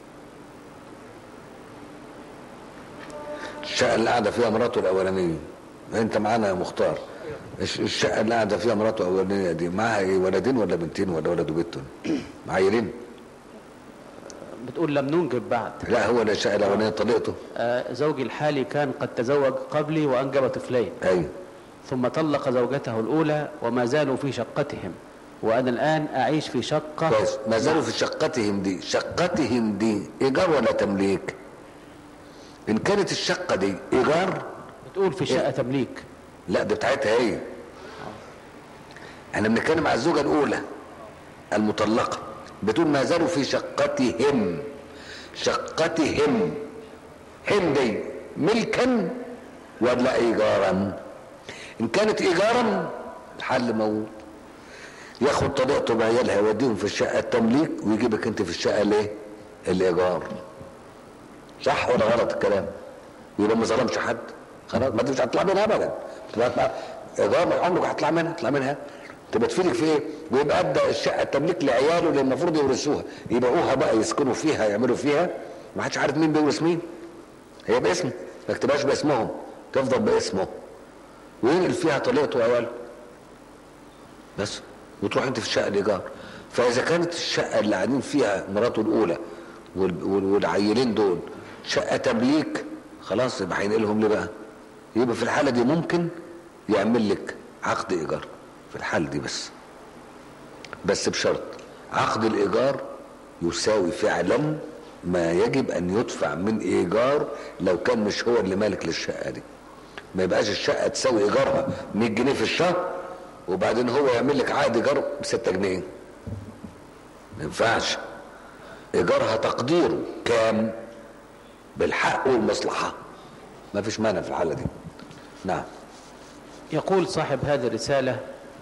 الشقه اللي قاعده فيها مراته الاولانيه انت معانا يا مختار الش- الشقه اللي قاعده فيها مراته الاولانيه دي معاها ايه ولدين ولا بنتين ولا ولد وبنت عيلين بتقول لم ننجب بعد لا هو اللي الشقه الاولانيه طلقته آه، زوجي الحالي كان قد تزوج قبلي وأنجب طفلين ايوه ثم طلق زوجته الأولى وما زالوا في شقتهم وأنا الآن أعيش في شقة كويس ما زالوا في شقتهم دي شقتهم دي ايجار ولا تمليك ان كانت الشقه دي ايجار بتقول في شقة تمليك لا دي بتاعتها هي احنا بنتكلم على الزوجه الاولى المطلقه بتقول ما زالوا في شقتهم شقتهم هم دي ملكا ولا ايجارا ان كانت ايجارا الحل موجود ياخد طليقته بعيالها يوديهم في الشقه التمليك ويجيبك انت في الشقه الايه الايجار صح ولا غلط الكلام يبقى ما ظلمش حد خلاص ما انت مش هتطلع منها ابدا تبقى تبقى ايجار عمرك هتطلع منها تطلع منها تبقى تفيدك في ايه ويبقى ابدا الشقه التمليك لعياله اللي المفروض يورثوها يبيعوها بقى يسكنوا فيها يعملوا فيها ما حدش عارف مين بيورث مين هي باسمه ما تبقاش باسمهم تفضل باسمه وينقل فيها طليقته وعياله بس وتروح انت في الشقه الايجار فاذا كانت الشقه اللي قاعدين فيها مراته الاولى وال- وال- والعيلين دول شقه تمليك خلاص يبقى هينقلهم ليه بقى يبقى في الحاله دي ممكن يعمل لك عقد ايجار في الحاله دي بس بس بشرط عقد الايجار يساوي فعلا ما يجب ان يدفع من ايجار لو كان مش هو اللي مالك للشقه دي ما يبقاش الشقه تساوي ايجارها 100 جنيه في الشهر وبعدين هو يعمل لك عقد ايجار ب 6 جنيه ما ينفعش ايجارها تقديره كام بالحق والمصلحه ما فيش مانع في الحاله دي نعم يقول صاحب هذه الرسالة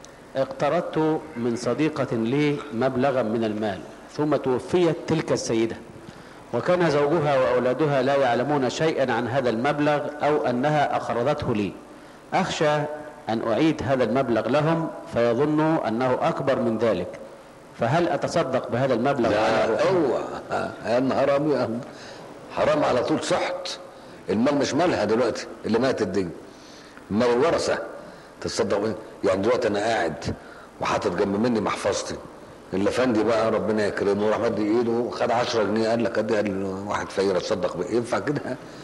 اقترضت من صديقة لي مبلغا من المال ثم توفيت تلك السيدة وكان زوجها وأولادها لا يعلمون شيئا عن هذا المبلغ أو أنها أقرضته لي أخشى أن أعيد هذا المبلغ لهم فيظنوا أنه أكبر من ذلك فهل أتصدق بهذا المبلغ لا وأنا أخ- اوعى يا نهار ابيض حرام على طول صحت المال مش مالها دلوقتي اللي ماتت دي مال الورثه تصدق بيه؟ يعني دلوقتي انا قاعد وحاطط جنب مني محفظتي الافندي بقى ربنا يكرمه وراح مد ايده وخد 10 جنيه قال لك ادي واحد فقير اتصدق بيه ينفع كده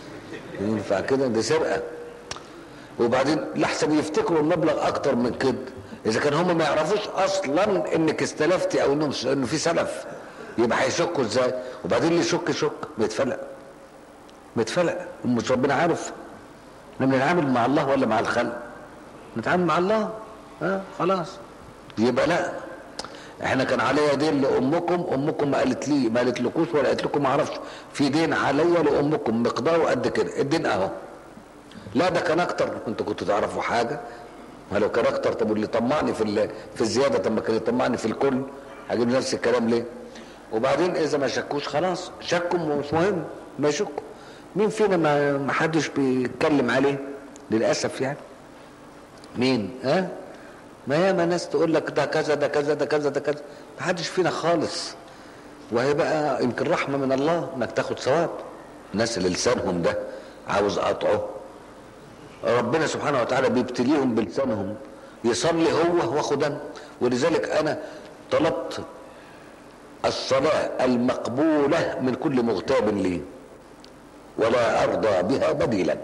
ينفع كده دي سرقه وبعدين لحسن يفتكروا المبلغ اكتر من كده اذا كان هم ما يعرفوش اصلا انك استلفتي او انه انه في سلف يبقى هيشكوا ازاي وبعدين اللي يشك يشك بيتفلق بيتفلق مش ربنا عارف احنا بنتعامل مع الله ولا مع الخلق نتعامل مع الله ها خلاص يبقى لا احنا كان عليا دين لامكم امكم ما قالت لي ما قالت لكوش ولا قالت لكم ما اعرفش في دين عليا لامكم مقداره قد كده الدين اهو لا ده كان اكتر انتوا كنتوا تعرفوا حاجه ما لو كان اكتر طب واللي طمعني في ال- في الزياده طب ما كان يطمعني في الكل هجيب نفس الكلام ليه وبعدين اذا ما شكوش خلاص شكوا مش مهم ما يشكوا مين فينا ما ما حدش بيتكلم عليه للاسف يعني مين ها ما ياما ناس تقول لك ده كذا ده كذا ده كذا ده كذا ما حدش فينا خالص وهي بقى يمكن رحمه من الله انك تاخد ثواب الناس اللي لسانهم ده عاوز قطعه ربنا سبحانه وتعالى بيبتليهم بلسانهم يصلي هو واخد انا ولذلك انا طلبت الصلاة المقبولة من كل مغتاب لي ولا ارضى بها بديلا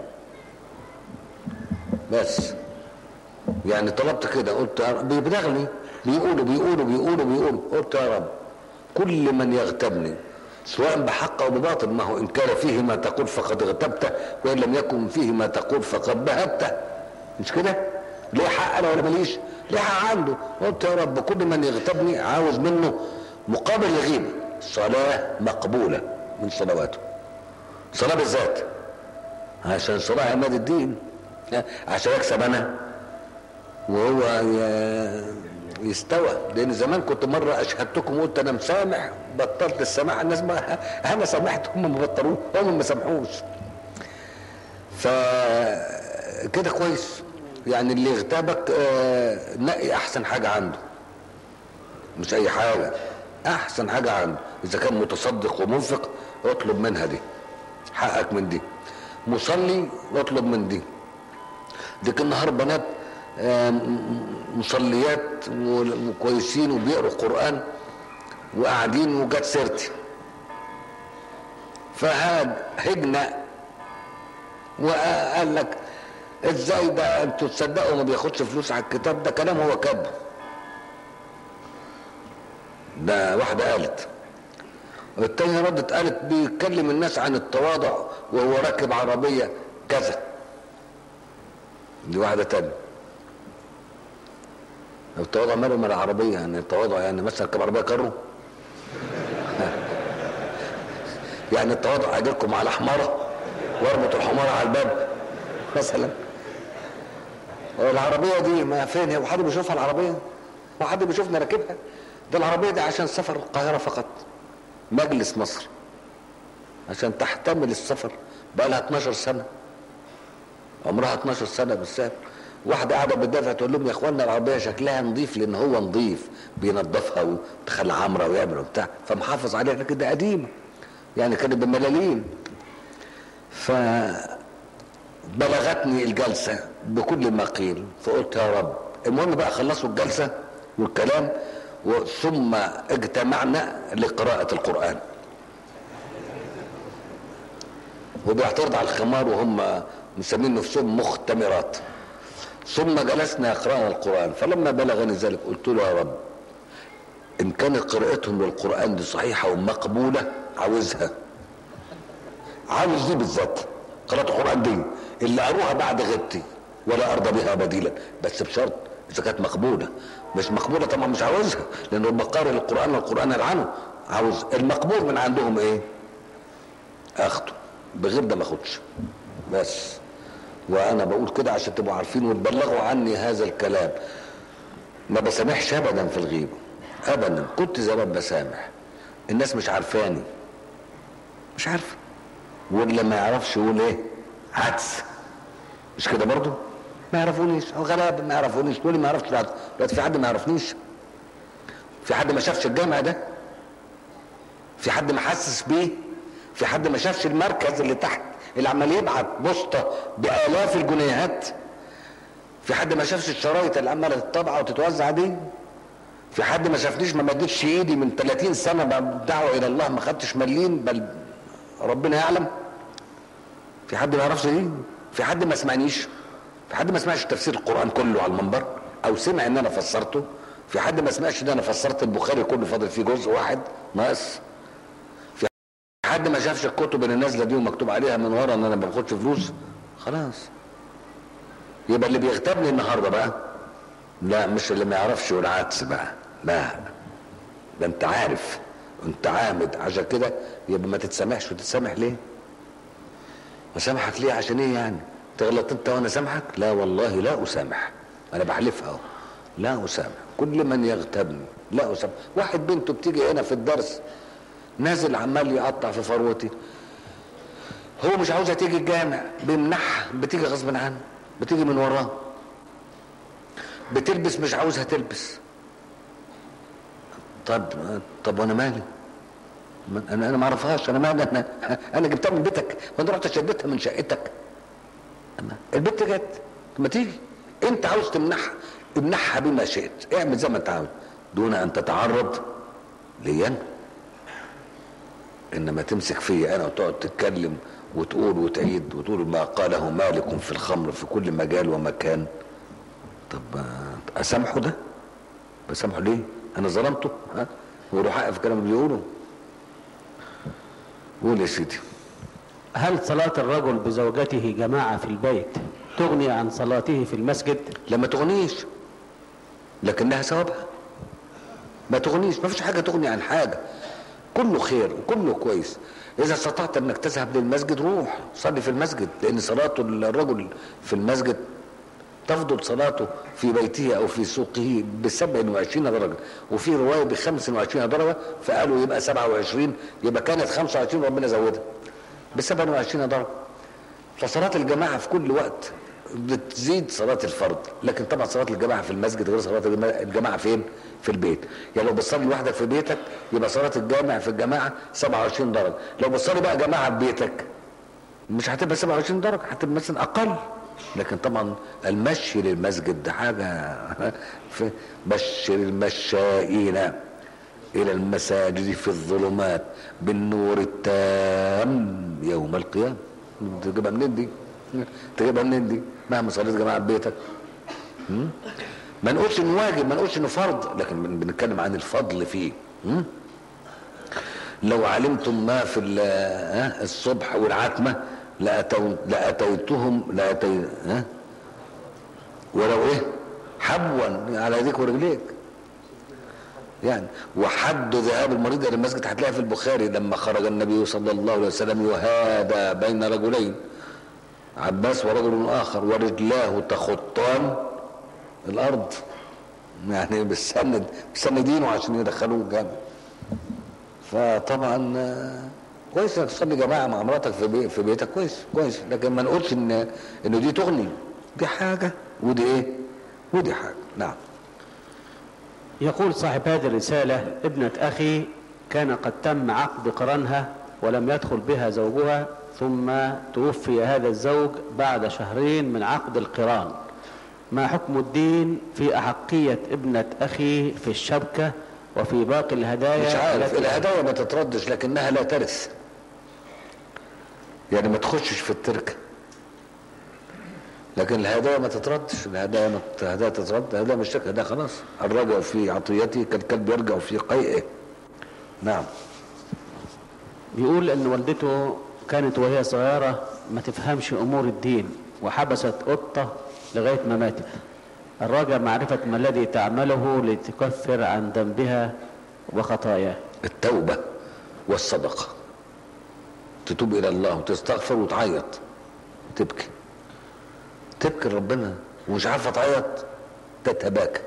بس يعني طلبت كده قلت يا رب بيبلغني بيقولوا بيقولوا بيقولوا بيقولوا قلت يا رب كل من يغتبني سواء بحق او بباطل ما هو ان كان فيه ما تقول فقد اغتبته وان لم يكن فيه ما تقول فقد بهته مش كده ليه حق انا ولا ماليش ليه حق عنده قلت يا رب كل من يغتبني عاوز منه مقابل الغيبه صلاه مقبوله من صلواته صلاه بالذات عشان صلاه عماد الدين عشان اكسب انا وهو ي- يستوى لان زمان كنت مره اشهدتكم وقلت انا مسامح بطلت السماح الناس ما انا سامحت هم ما بطلوش هم ما سامحوش ف كده كويس يعني اللي يغتابك آه، نقي احسن حاجه عنده مش اي حاجه احسن حاجه عنده اذا كان متصدق ومنفق اطلب منها دي حقك من دي مصلي اطلب من دي ديك النهار بنات آم، مصليات وكويسين وبيقروا قرآن وقاعدين وجت سيرتي فهاد هجنا وقال لك ازاي ده انتوا تصدقوا ما بياخدش فلوس على الكتاب ده كلام هو كذب ده واحدة قالت والتانية ردت قالت بيتكلم الناس عن التواضع وهو راكب عربية كذا دي واحدة تانية التواضع ماله من العربية يعني التواضع يعني مثلا كم عربية كرو يعني التواضع اجيلكم على حمارة واربط الحمارة على الباب مثلا العربية دي ما فين هي وحد بيشوفها العربية وحد بيشوفنا راكبها ده العربية دي عشان سفر القاهرة فقط مجلس مصر عشان تحتمل السفر بقى لها 12 سنة عمرها 12 سنة بالسهل واحدة قاعدة بتدافع تقول لهم يا اخوانا العربية شكلها نظيف لان هو نظيف بينظفها وتخلى عمرة ويعمل وبتاع فمحافظ عليها لكن ده قديمة يعني كانت بملالين ف بلغتني الجلسة بكل ما قيل فقلت يا رب المهم بقى خلصوا الجلسة والكلام ثم اجتمعنا لقراءة القرآن وبيعترض على الخمار وهم مسمين نفسهم مختمرات ثم جلسنا يقرأنا القرآن فلما بلغني ذلك قلت له يا رب إن كانت قراءتهم للقرآن دي صحيحة ومقبولة عاوزها عاوز دي بالذات قراءة القرآن دي اللي قروها بعد غيبتي ولا أرضى بها بديلا بس بشرط إذا كانت مقبولة مش مقبولة طبعا مش عاوزها لأن رب قارئ القرآن والقرآن يلعنه عاوز المقبول من عندهم إيه؟ أخده بغير ده ما أخدش بس وانا بقول كده عشان تبقوا عارفين وتبلغوا عني هذا الكلام ما بسامحش ابدا في الغيبه ابدا كنت زمان بسامح الناس مش عارفاني مش عارفه واللي ما يعرفش يقول ايه عدس مش كده برضو ما يعرفونيش او غلابه ما يعرفونيش دول ما يعرفش العدس دلوقتي في حد ما يعرفنيش في حد ما شافش الجامع ده في حد ما حسس بيه في حد ما شافش المركز اللي تحت اللي عمال يبعت بوسطه بالاف الجنيهات في حد ما شافش الشرايط اللي عماله تطبع وتتوزع دي في حد ما شافنيش ما مدتش ايدي من 30 سنه بدعوه الى الله ما خدتش مليم بل ربنا يعلم في حد ما يعرفش دي في حد ما سمعنيش في حد ما سمعش تفسير القران كله على المنبر او سمع ان انا فسرته في حد ما سمعش ان انا فسرت البخاري كله فاضل فيه جزء واحد ناقص حد ما شافش الكتب اللي نازله دي ومكتوب عليها من ورا ان انا ما باخدش فلوس خلاص يبقى اللي بيغتابني النهارده بقى لا مش اللي ما يعرفش والعكس بقى لا ده انت عارف انت عامد عشان كده يبقى ما تتسامحش وتتسامح ليه اسامحك ليه عشان ايه يعني تغلط انت وانا سامحك لا والله لا اسامح انا بحلفها اهو لا اسامح كل من يغتابني لا اسامح واحد بنته بتيجي هنا في الدرس نازل عمال يقطع في فروتي هو مش عاوزها تيجي الجامع بيمنعها بتيجي غصب عنه بتيجي من وراه بتلبس مش عاوزها تلبس طب طب وانا مالي انا انا ما اعرفهاش انا مالي انا انا جبتها من بيتك وانا رحت شدتها من شقتك أنا البنت جت ما تيجي انت عاوز تمنعها امنعها بما شئت اعمل زي ما انت عاوز دون ان تتعرض لي انا انما تمسك فيا انا وتقعد تتكلم وتقول وتعيد وتقول ما قاله مالك في الخمر في كل مجال ومكان طب اسامحه ده بسامحه ليه انا ظلمته ها ويروح حق في كلام اللي بيقوله قول يا سيدي هل صلاة الرجل بزوجته جماعة في البيت تغني عن صلاته في المسجد لما تغنيش لكنها ثوابها ما تغنيش ما فيش حاجة تغني عن حاجة كله خير وكله كويس اذا استطعت انك تذهب للمسجد روح صلي في المسجد لان صلاة الرجل في المسجد تفضل صلاته في بيته او في سوقه ب 27 درجه وفي روايه ب 25 درجه فقالوا يبقى 27 يبقى كانت 25 ربنا زودها ب 27 درجه فصلاه الجماعه في كل وقت بتزيد صلاة الفرض لكن طبعا صلاة الجماعة في المسجد غير صلاة الجماعة فين في البيت يعني لو بتصلي لوحدك في بيتك يبقى صلاة الجامع في الجماعة 27 درجة لو بتصلي بقى جماعة في بيتك مش هتبقى 27 درجة هتبقى مثلا أقل لكن طبعا المشي للمسجد ده حاجة بشر المشائين إلى المساجد في الظلمات بالنور التام يوم القيامة تجيبها منين دي؟ تجيبها منين دي؟ مهما صليت جماعة بيتك ما نقولش انه واجب ما نقولش انه فرض لكن بنتكلم عن الفضل فيه م? لو علمتم ما في الصبح والعتمه لأتو لأتيتهم لأتي ها ولو ايه حبوا على يديك ورجليك يعني وحد ذهاب المريض الى المسجد هتلاقي في البخاري لما خرج النبي صلى الله عليه وسلم يهادى بين رجلين عباس ورجل اخر ورجلاه تخطان الارض يعني بالسند بسندينه عشان يدخلوه الجامع فطبعا كويس انك تصلي جماعه مع مراتك في, بي في بيتك كويس كويس لكن ما نقولش ان انه دي تغني دي حاجه ودي ايه ودي حاجه نعم يقول صاحب هذه الرسالة ابنة أخي كان قد تم عقد قرانها ولم يدخل بها زوجها ثم توفي هذا الزوج بعد شهرين من عقد القران ما حكم الدين في أحقية ابنة أخي في الشبكة وفي باقي الهدايا مش عارف التي- الهدايا ما تتردش لكنها لا ترث يعني ما تخشش في التركه لكن الهدايا ما تتردش الهدايا ما ت- الهدايا تترد الهدايا مش تركه ده خلاص الرجع في عطيته كالكلب يرجع في قيئه نعم بيقول ان والدته كانت وهي صغيرة ما تفهمش امور الدين وحبست قطة لغاية ما ماتت الراجع معرفة ما الذي تعمله لتكفر عن ذنبها وخطاياه التوبه والصدقه تتوب الى الله وتستغفر وتعيط تبكي تبكي لربنا ومش عارفه تعيط تتباكى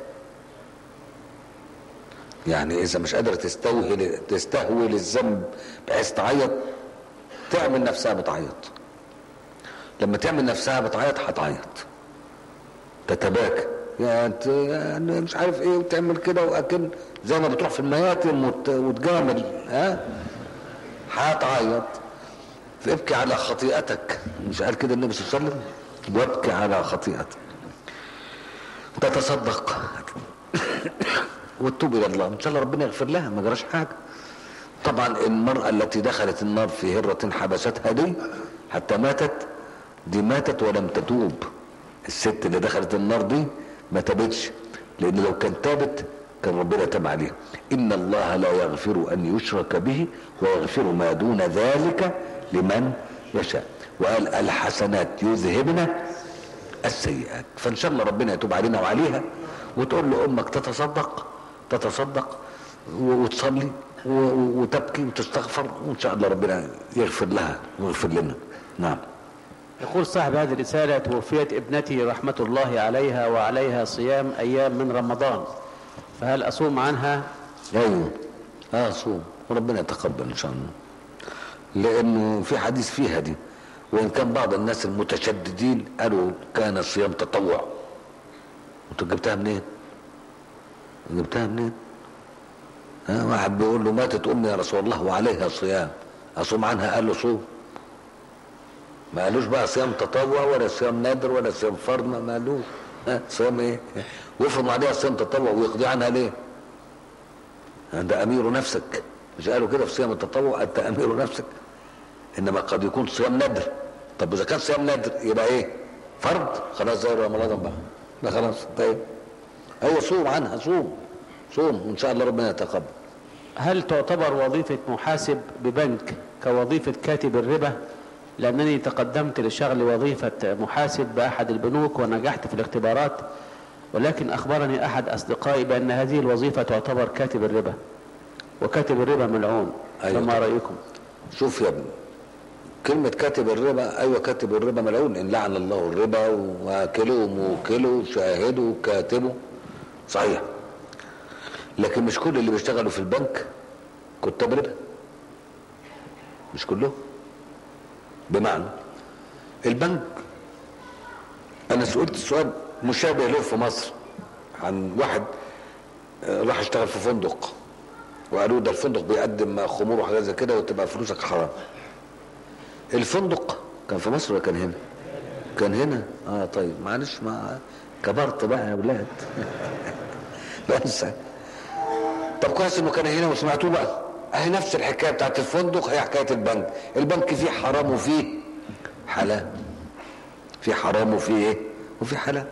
يعني اذا مش قادره تستوهل تستهول الذنب بحيث تعيط تعمل نفسها بتعيط لما تعمل نفسها بتعيط هتعيط تتباكى يعني ت- يعني مش عارف ايه وتعمل كده واكن زي ما بتروح في المياتم وت- وتجامل ها هتعيط فابكي على خطيئتك مش قال كده النبي صلى الله عليه وسلم وابكي على خطيئتك تتصدق وتتوب الى الله ان شاء الله ربنا يغفر لها ما جراش حاجه طبعا المراه التي دخلت النار في هره حبستها دي حتى ماتت دي ماتت ولم تتوب الست اللي دخلت النار دي ما تابتش لان لو كان تابت كان ربنا تاب عليها ان الله لا يغفر ان يشرك به ويغفر ما دون ذلك لمن يشاء وقال الحسنات يذهبن السيئات فان شاء الله ربنا يتوب علينا وعليها وتقول لامك تتصدق تتصدق و- وتصلي و- و- وتبكي وتستغفر وان شاء الله ربنا يغفر لها ويغفر لنا نعم يقول صاحب هذه الرسالة توفيت ابنتي رحمة الله عليها وعليها صيام أيام من رمضان فهل أصوم عنها ايوه اه صوم وربنا يتقبل ان شاء الله لانه في حديث فيها دي وان كان بعض الناس المتشددين قالوا كان صيام تطوع انت جبتها منين جبتها منين ها واحد بيقول له ماتت امي يا رسول الله وعليها صيام اصوم عنها قال له صوم ما قالوش بقى صيام تطوع ولا صيام نادر ولا صيام فرض ما قالوش ها صيام ايه وافرض عليها صيام تطوع ويقضي عنها ليه انت امير نفسك مش قالوا كده في صيام التطوع انت امير نفسك انما قد يكون صيام ندر طب اذا كان صيام ندر يبقى ايه فرض خلاص زي رمضان بقى لا خلاص طيب ايوه صوم عنها صوم صوم وان شاء الله ربنا يتقبل هل تعتبر وظيفة محاسب ببنك كوظيفة كاتب الربا لأنني تقدمت لشغل وظيفة محاسب بأحد البنوك ونجحت في الاختبارات ولكن أخبرني أحد أصدقائي بأن هذه الوظيفة تعتبر كاتب الربا وكاتب الربا ملعون أيوة فما طبعا. رأيكم شوف يا ابني كلمة كاتب الربا أيوة كاتب الربا ملعون إن لعن الله الربا واكله وموكله وشاهده وكاتبه صحيح لكن مش كل اللي بيشتغلوا في البنك كتاب ربا مش كلهم بمعنى البنك أنا سئلت سؤال مشابه له في مصر عن واحد آه، راح يشتغل في فندق وقالوا ده الفندق بيقدم خمور وحاجات زي كده وتبقى فلوسك حرام الفندق كان في مصر ولا كان هنا كان هنا اه طيب معلش ما كبرت بقى يا ولاد بس طب كويس انه كان هنا وسمعتوه بقى اهي نفس الحكايه بتاعت الفندق هي حكايه البنك البنك فيه حرام وفيه حلال في حرام وفيه ايه وفي حلال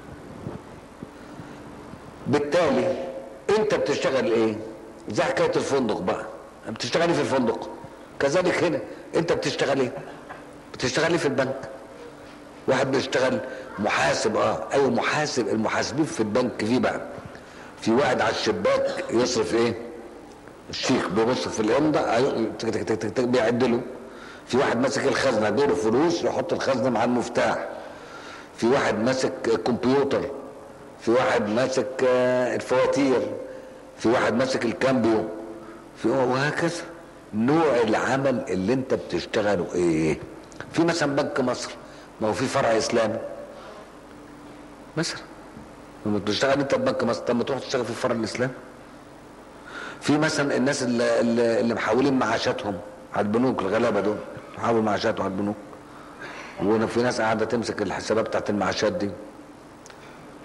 بالتالي انت بتشتغل ايه زي حكايه الفندق بقى بتشتغلي في الفندق كذلك هنا انت بتشتغل ايه بتشتغل ايه في البنك واحد بيشتغل محاسب اه ايوه محاسب المحاسبين في البنك في بقى في واحد على الشباك يصرف ايه الشيك بيبص في الامضه أيوة، تك تك تك تك تك بيعد له في واحد ماسك الخزنه اديله فلوس يحط الخزنه مع المفتاح في واحد ماسك كمبيوتر في واحد ماسك آه، الفواتير في واحد ماسك الكامبيو في وهكذا نوع العمل اللي انت بتشتغله ايه في مثلا بنك مصر ما هو في فرع اسلامي مثلا لما بتشتغل انت في بنك مصر طب ما تروح تشتغل في الفرع الاسلامي في مثلا الناس اللي, اللي اللي محولين معاشاتهم على البنوك الغلابه دول محول معاشاتهم على البنوك وفي ناس قاعده تمسك الحسابات بتاعت المعاشات دي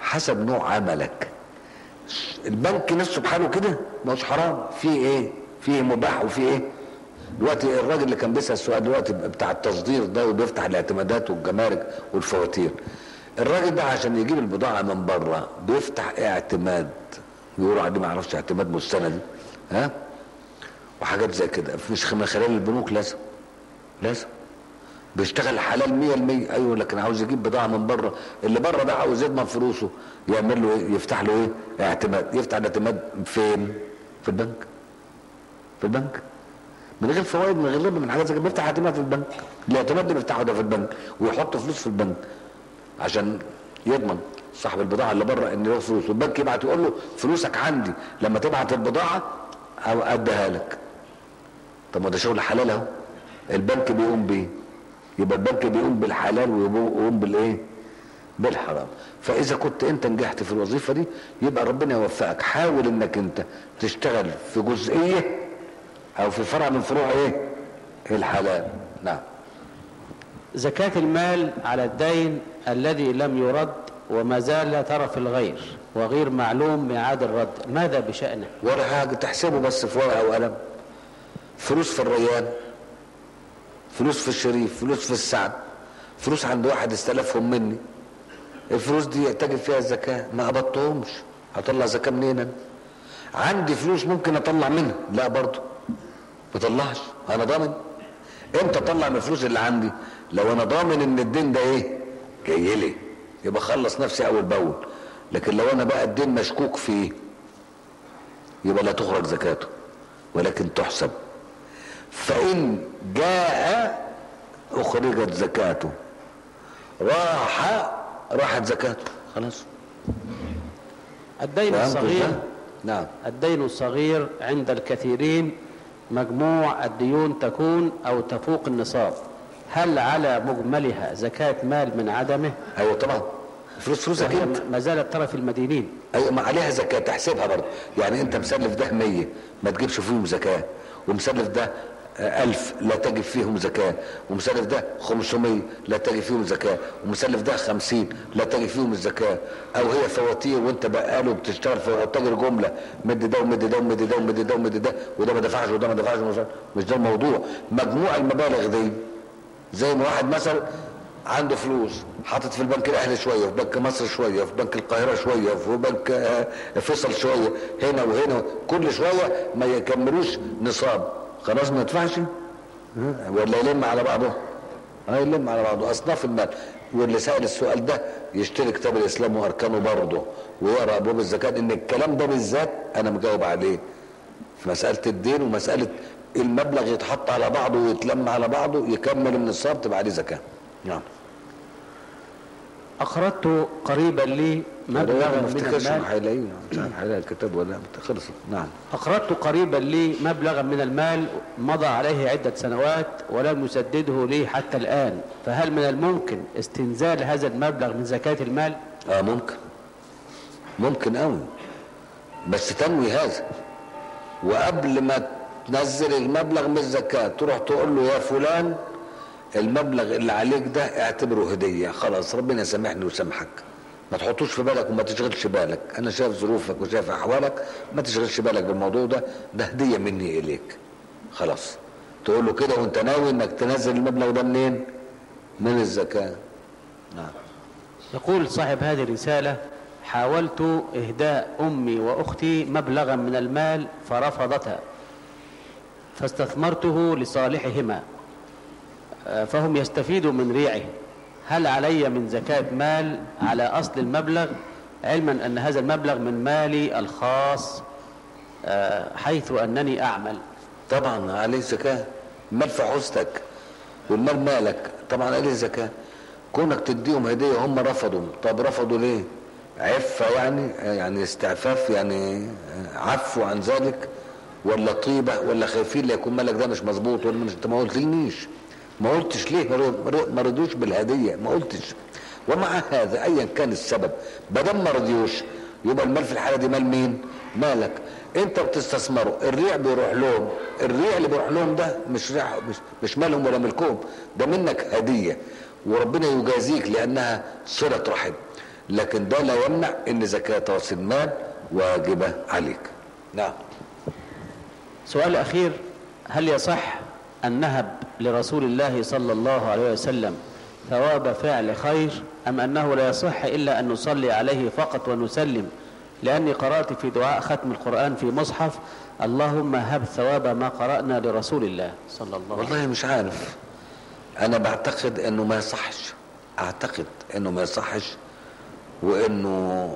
حسب نوع عملك البنك نفسه بحاله كده ما هوش حرام فيه ايه فيه مباح وفيه ايه دلوقتي الراجل اللي كان بيسال السؤال دلوقتي بتاع التصدير ده وبيفتح الاعتمادات والجمارك والفواتير الراجل ده عشان يجيب البضاعه من بره بيفتح اعتماد يقولوا عليه ما اعرفش اعتماد مستند ها وحاجات زي كده مش من خلال البنوك لازم لازم بيشتغل حلال 100% ايوه لكن عاوز يجيب بضاعه من بره اللي بره ده عاوز يضمن فلوسه يعمل له ايه يفتح له ايه اعتماد يفتح الاعتماد فين في البنك في البنك من غير فوائد من غير ربا من حاجات زي كده بيفتح اعتماد في البنك الاعتماد ده بيفتحه ده في البنك ويحط فلوس في البنك عشان يضمن صاحب البضاعه اللي بره ان له فلوس والبنك يبعت يقول له فلوسك عندي لما تبعت البضاعه او اديها لك طب ما ده شغل حلال اهو البنك بيقوم بيه يبقى البنك بيقوم بالحلال ويقوم بالايه بالحرام فاذا كنت انت نجحت في الوظيفه دي يبقى ربنا يوفقك حاول انك انت تشتغل في جزئيه او في فرع من فروع ايه الحلال نعم زكاة المال على الدين الذي لم يرد وما زال طرف الغير وغير معلوم ميعاد الرد ماذا بشأنه ولا حاجه تحسبه بس في ورقه وقلم فلوس في الريان فلوس في الشريف فلوس في السعد فلوس عند واحد استلفهم مني الفلوس دي تجب فيها الزكاة ما قبضتهمش هطلع زكاة منين أنا؟ عندي فلوس ممكن اطلع منها لا برضه ما طلعش انا ضامن امتى اطلع من الفلوس اللي عندي لو انا ضامن ان الدين ده ايه جاي لي يبقى خلص نفسي اول باول لكن لو انا بقى الدين مشكوك فيه يبقى لا تخرج زكاته ولكن تحسب فإن جاء أخرجت زكاته راح راحت زكاته خلاص الدين فهمت الصغير إزاي؟ نعم الدين الصغير عند الكثيرين مجموع الديون تكون أو تفوق النصاب هل على مجملها زكاة مال من عدمه ايوه طبعا فلوس فلوسك وهي انت ما زالت طرف المدينين ايوه ما عليها زكاه تحسبها برضه يعني انت مسلف ده 100 ما تجيبش فيهم زكاه ومسلف ده آه، ألف لا تجب فيهم زكاة ومسلف ده 500 لا تجب فيهم زكاة ومسلف ده 50 لا تجب فيهم الزكاة أو هي فواتير وأنت بقاله بتشتغل في تاجر جملة مد ده ومد ده ومد ده ومد ده ومد ده وده ما دفعش وده ما دفعش وده ما دفعش. مش ده الموضوع مجموع المبالغ دي زي ما واحد مثلا عنده فلوس حاطط في البنك الاهلي شويه في بنك مصر شويه في بنك القاهره شويه في بنك آه، فيصل شويه هنا وهنا كل شويه ما يكملوش نصاب خلاص ما يدفعش ولا يلم على بعضه اه يلم على بعضه اصناف المال واللي سال السؤال ده يشتري كتاب الاسلام واركانه برضه ويقرا ابواب الزكاه ان الكلام ده بالذات انا مجاوب عليه في مساله الدين ومساله المبلغ يتحط على بعضه ويتلم على بعضه يكمل النصاب تبقى عليه زكاه نعم أقرضت قريبا لي مبلغا ما من افتكرش المال انه هيلاقيه مش عارف هيلاقي الكتاب ولا لا خلصت نعم أقرضت قريبا لي مبلغا من المال مضى عليه عدة سنوات ولم يسدده لي حتى الآن فهل من الممكن استنزال هذا المبلغ من زكاة المال اه ممكن ممكن قوي بس تنوي هذا وقبل ما تنزل المبلغ من الزكاة تروح تقول له يا فلان المبلغ اللي عليك ده اعتبره هدية خلاص ربنا يسامحني ويسامحك ما تحطوش في بالك وما تشغلش بالك انا شايف ظروفك وشايف احوالك ما تشغلش بالك بالموضوع ده ده هدية مني اليك خلاص تقول له كده وانت ناوي انك تنزل المبلغ ده منين من الزكاة نعم يقول صاحب هذه الرسالة حاولت إهداء أمي وأختي مبلغا من المال فرفضتا فاستثمرته لصالحهما آه، فهم يستفيدوا من ريعه هل علي من زكاة مال على أصل المبلغ علما أن هذا المبلغ من مالي الخاص آه، حيث أنني أعمل طبعا عليه زكاة المال في حوزتك والمال مالك طبعا عليه زكاة كونك تديهم هدية هم رفضوا طب رفضوا ليه عفة يعني يعني استعفاف يعني عفوا عن ذلك ولا طيبة ولا خايفين ليكون مالك ده مش مظبوط ولا مش انت ما قلتلنيش ما قلتش ليه ما رض- ما رضيوش بالهدية ما قلتش ومع هذا ايا كان السبب بدل ما رضيوش يبقى المال في الحالة دي مال مين مالك انت بتستثمره الريع بيروح لهم الريع اللي بيروح لهم ده مش ريع مش, مش مالهم ولا ملكهم ده منك هدية وربنا يجازيك لانها صلة رحم لكن ده لا يمنع ان زكاة راس المال واجبة عليك نعم سؤال أخير هل يصح أن نهب لرسول الله صلى الله عليه وسلم ثواب فعل خير أم أنه لا يصح إلا أن نصلي عليه فقط ونسلم لأني قرأت في دعاء ختم القرآن في مصحف اللهم هب ثواب ما قرأنا لرسول الله صلى الله عليه وسلم والله مش عارف انا بعتقد انه ما يصحش اعتقد انه ما يصحش وانه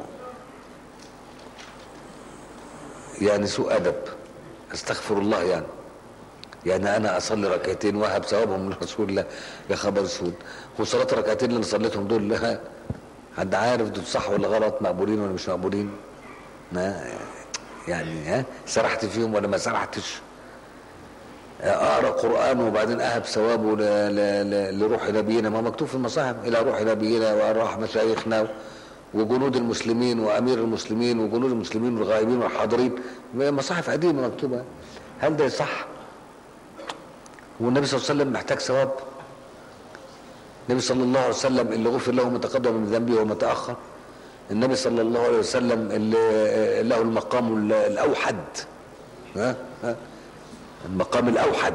يعني سوء ادب استغفر الله يعني يعني انا اصلي ركعتين واهب ثوابهم لرسول الله يا خبر اسود وصلاه الركعتين اللي انا صليتهم دول لا حد عارف دول صح ولا غلط مقبولين ولا مش مقبولين ما يعني ها سرحت فيهم ولا ما سرحتش اقرا قران وبعدين اهب ثوابه ل- ل- ل- لروح نبينا ما مكتوب في المصاحف الى روح نبينا وارواح مشايخنا وجنود المسلمين وامير المسلمين وجنود المسلمين والغائبين والحاضرين مصاحف قديمه مكتوبه هل ده صح؟ والنبي صلى الله عليه وسلم محتاج ثواب النبي صلى الله عليه وسلم اللي غفر له ما تقدم من ذنبه وما تاخر النبي صلى الله عليه وسلم اللي له المقام ال- الاوحد ها ها المقام الاوحد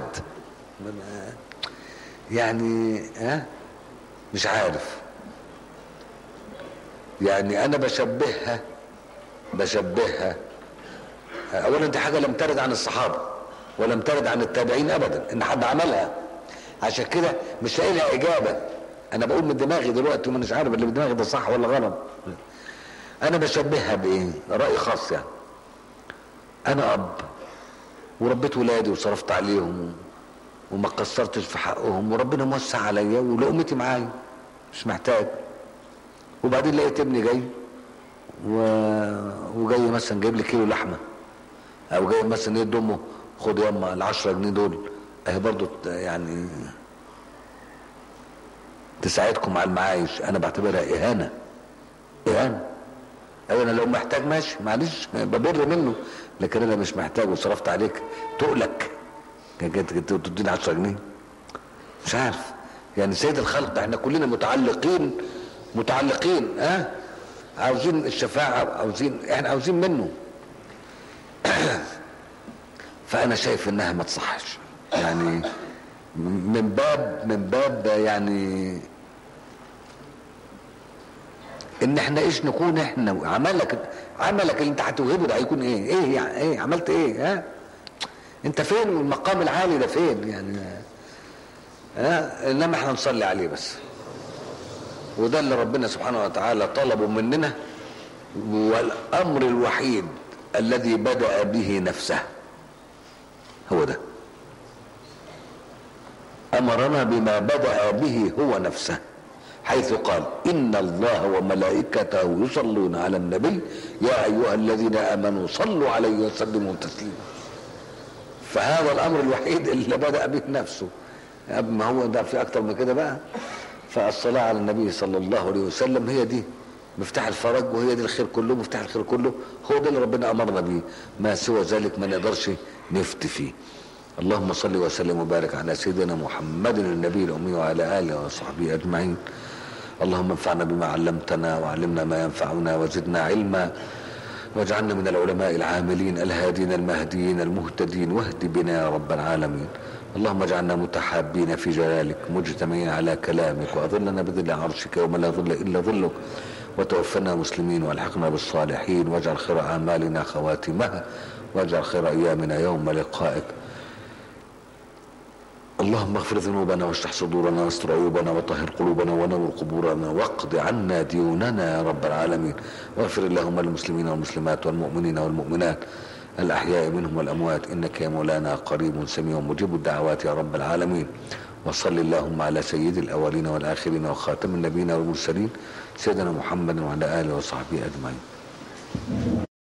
يعني ها مش عارف يعني انا بشبهها بشبهها اولا دي حاجه لم ترد عن الصحابه ولم ترد عن التابعين ابدا ان حد عملها عشان كده مش لاقي لها اجابه انا بقول من دماغي دلوقتي وما مش عارف اللي من دماغي ده صح ولا غلط انا بشبهها بايه راي خاص يعني انا اب وربيت ولادي وصرفت عليهم وما قصرتش في حقهم وربنا موسع عليا ولقمتي معايا مش محتاج وبعدين لقيت ابني جاي و... وجاي مثلا جايب لي كيلو لحمه او جاي مثلا يد امه خد ياما ال 10 جنيه دول اهي برضو ت- يعني تساعدكم على المعايش انا بعتبرها اهانه اهانه او انا لو محتاج ماشي معلش ببر منه لكن انا مش محتاج وصرفت عليك تقلك جيت جيت تديني 10 جنيه مش عارف يعني سيد الخلق احنا كلنا متعلقين متعلقين ها أه؟ عاوزين الشفاعة عاوزين احنا عاوزين منه فانا شايف انها ما تصحش يعني من باب من باب يعني ان احنا ايش نكون احنا عملك عملك اللي انت هتوهبه ده هيكون ايه ايه يعني ايه عملت ايه ها انت فين والمقام العالي ده فين يعني ها انما احنا نصلي عليه بس وده اللي ربنا سبحانه وتعالى طلبه مننا والامر الوحيد الذي بدا به نفسه هو ده امرنا بما بدا به هو نفسه حيث قال ان الله وملائكته يصلون على النبي يا ايها الذين امنوا صلوا عليه وسلموا تسليما فهذا الامر الوحيد اللي بدا به نفسه ما هو ده في اكتر من كده بقى فالصلاه على النبي صلى الله عليه وسلم هي دي مفتاح الفرج وهي دي الخير كله مفتاح الخير كله هو ده اللي ربنا امرنا بيه ما سوى ذلك ما نقدرش نفتي فيه اللهم صل وسلم وبارك على سيدنا محمد النبي الامي وعلى اله وصحبه اجمعين اللهم انفعنا بما علمتنا وعلمنا ما ينفعنا وزدنا علما واجعلنا من العلماء العاملين الهادين المهديين المهتدين واهد بنا يا رب العالمين اللهم اجعلنا متحابين في جلالك مجتمعين على كلامك واظلنا بظل عرشك يوم لا ظل الا ظلك وتوفنا مسلمين والحقنا بالصالحين واجعل خير اعمالنا خواتمها واجعل خير ايامنا يوم لقائك اللهم اغفر ذنوبنا واشرح صدورنا واستر عيوبنا وطهر قلوبنا ونور قبورنا واقض عنا ديوننا يا رب العالمين واغفر اللهم للمسلمين والمسلمات والمؤمنين والمؤمنات الأحياء منهم والأموات إنك يا مولانا قريب سميع مجيب الدعوات يا رب العالمين وصل اللهم على سيد الأولين والآخرين وخاتم النبيين والمرسلين سيدنا محمد وعلى آله وصحبه أجمعين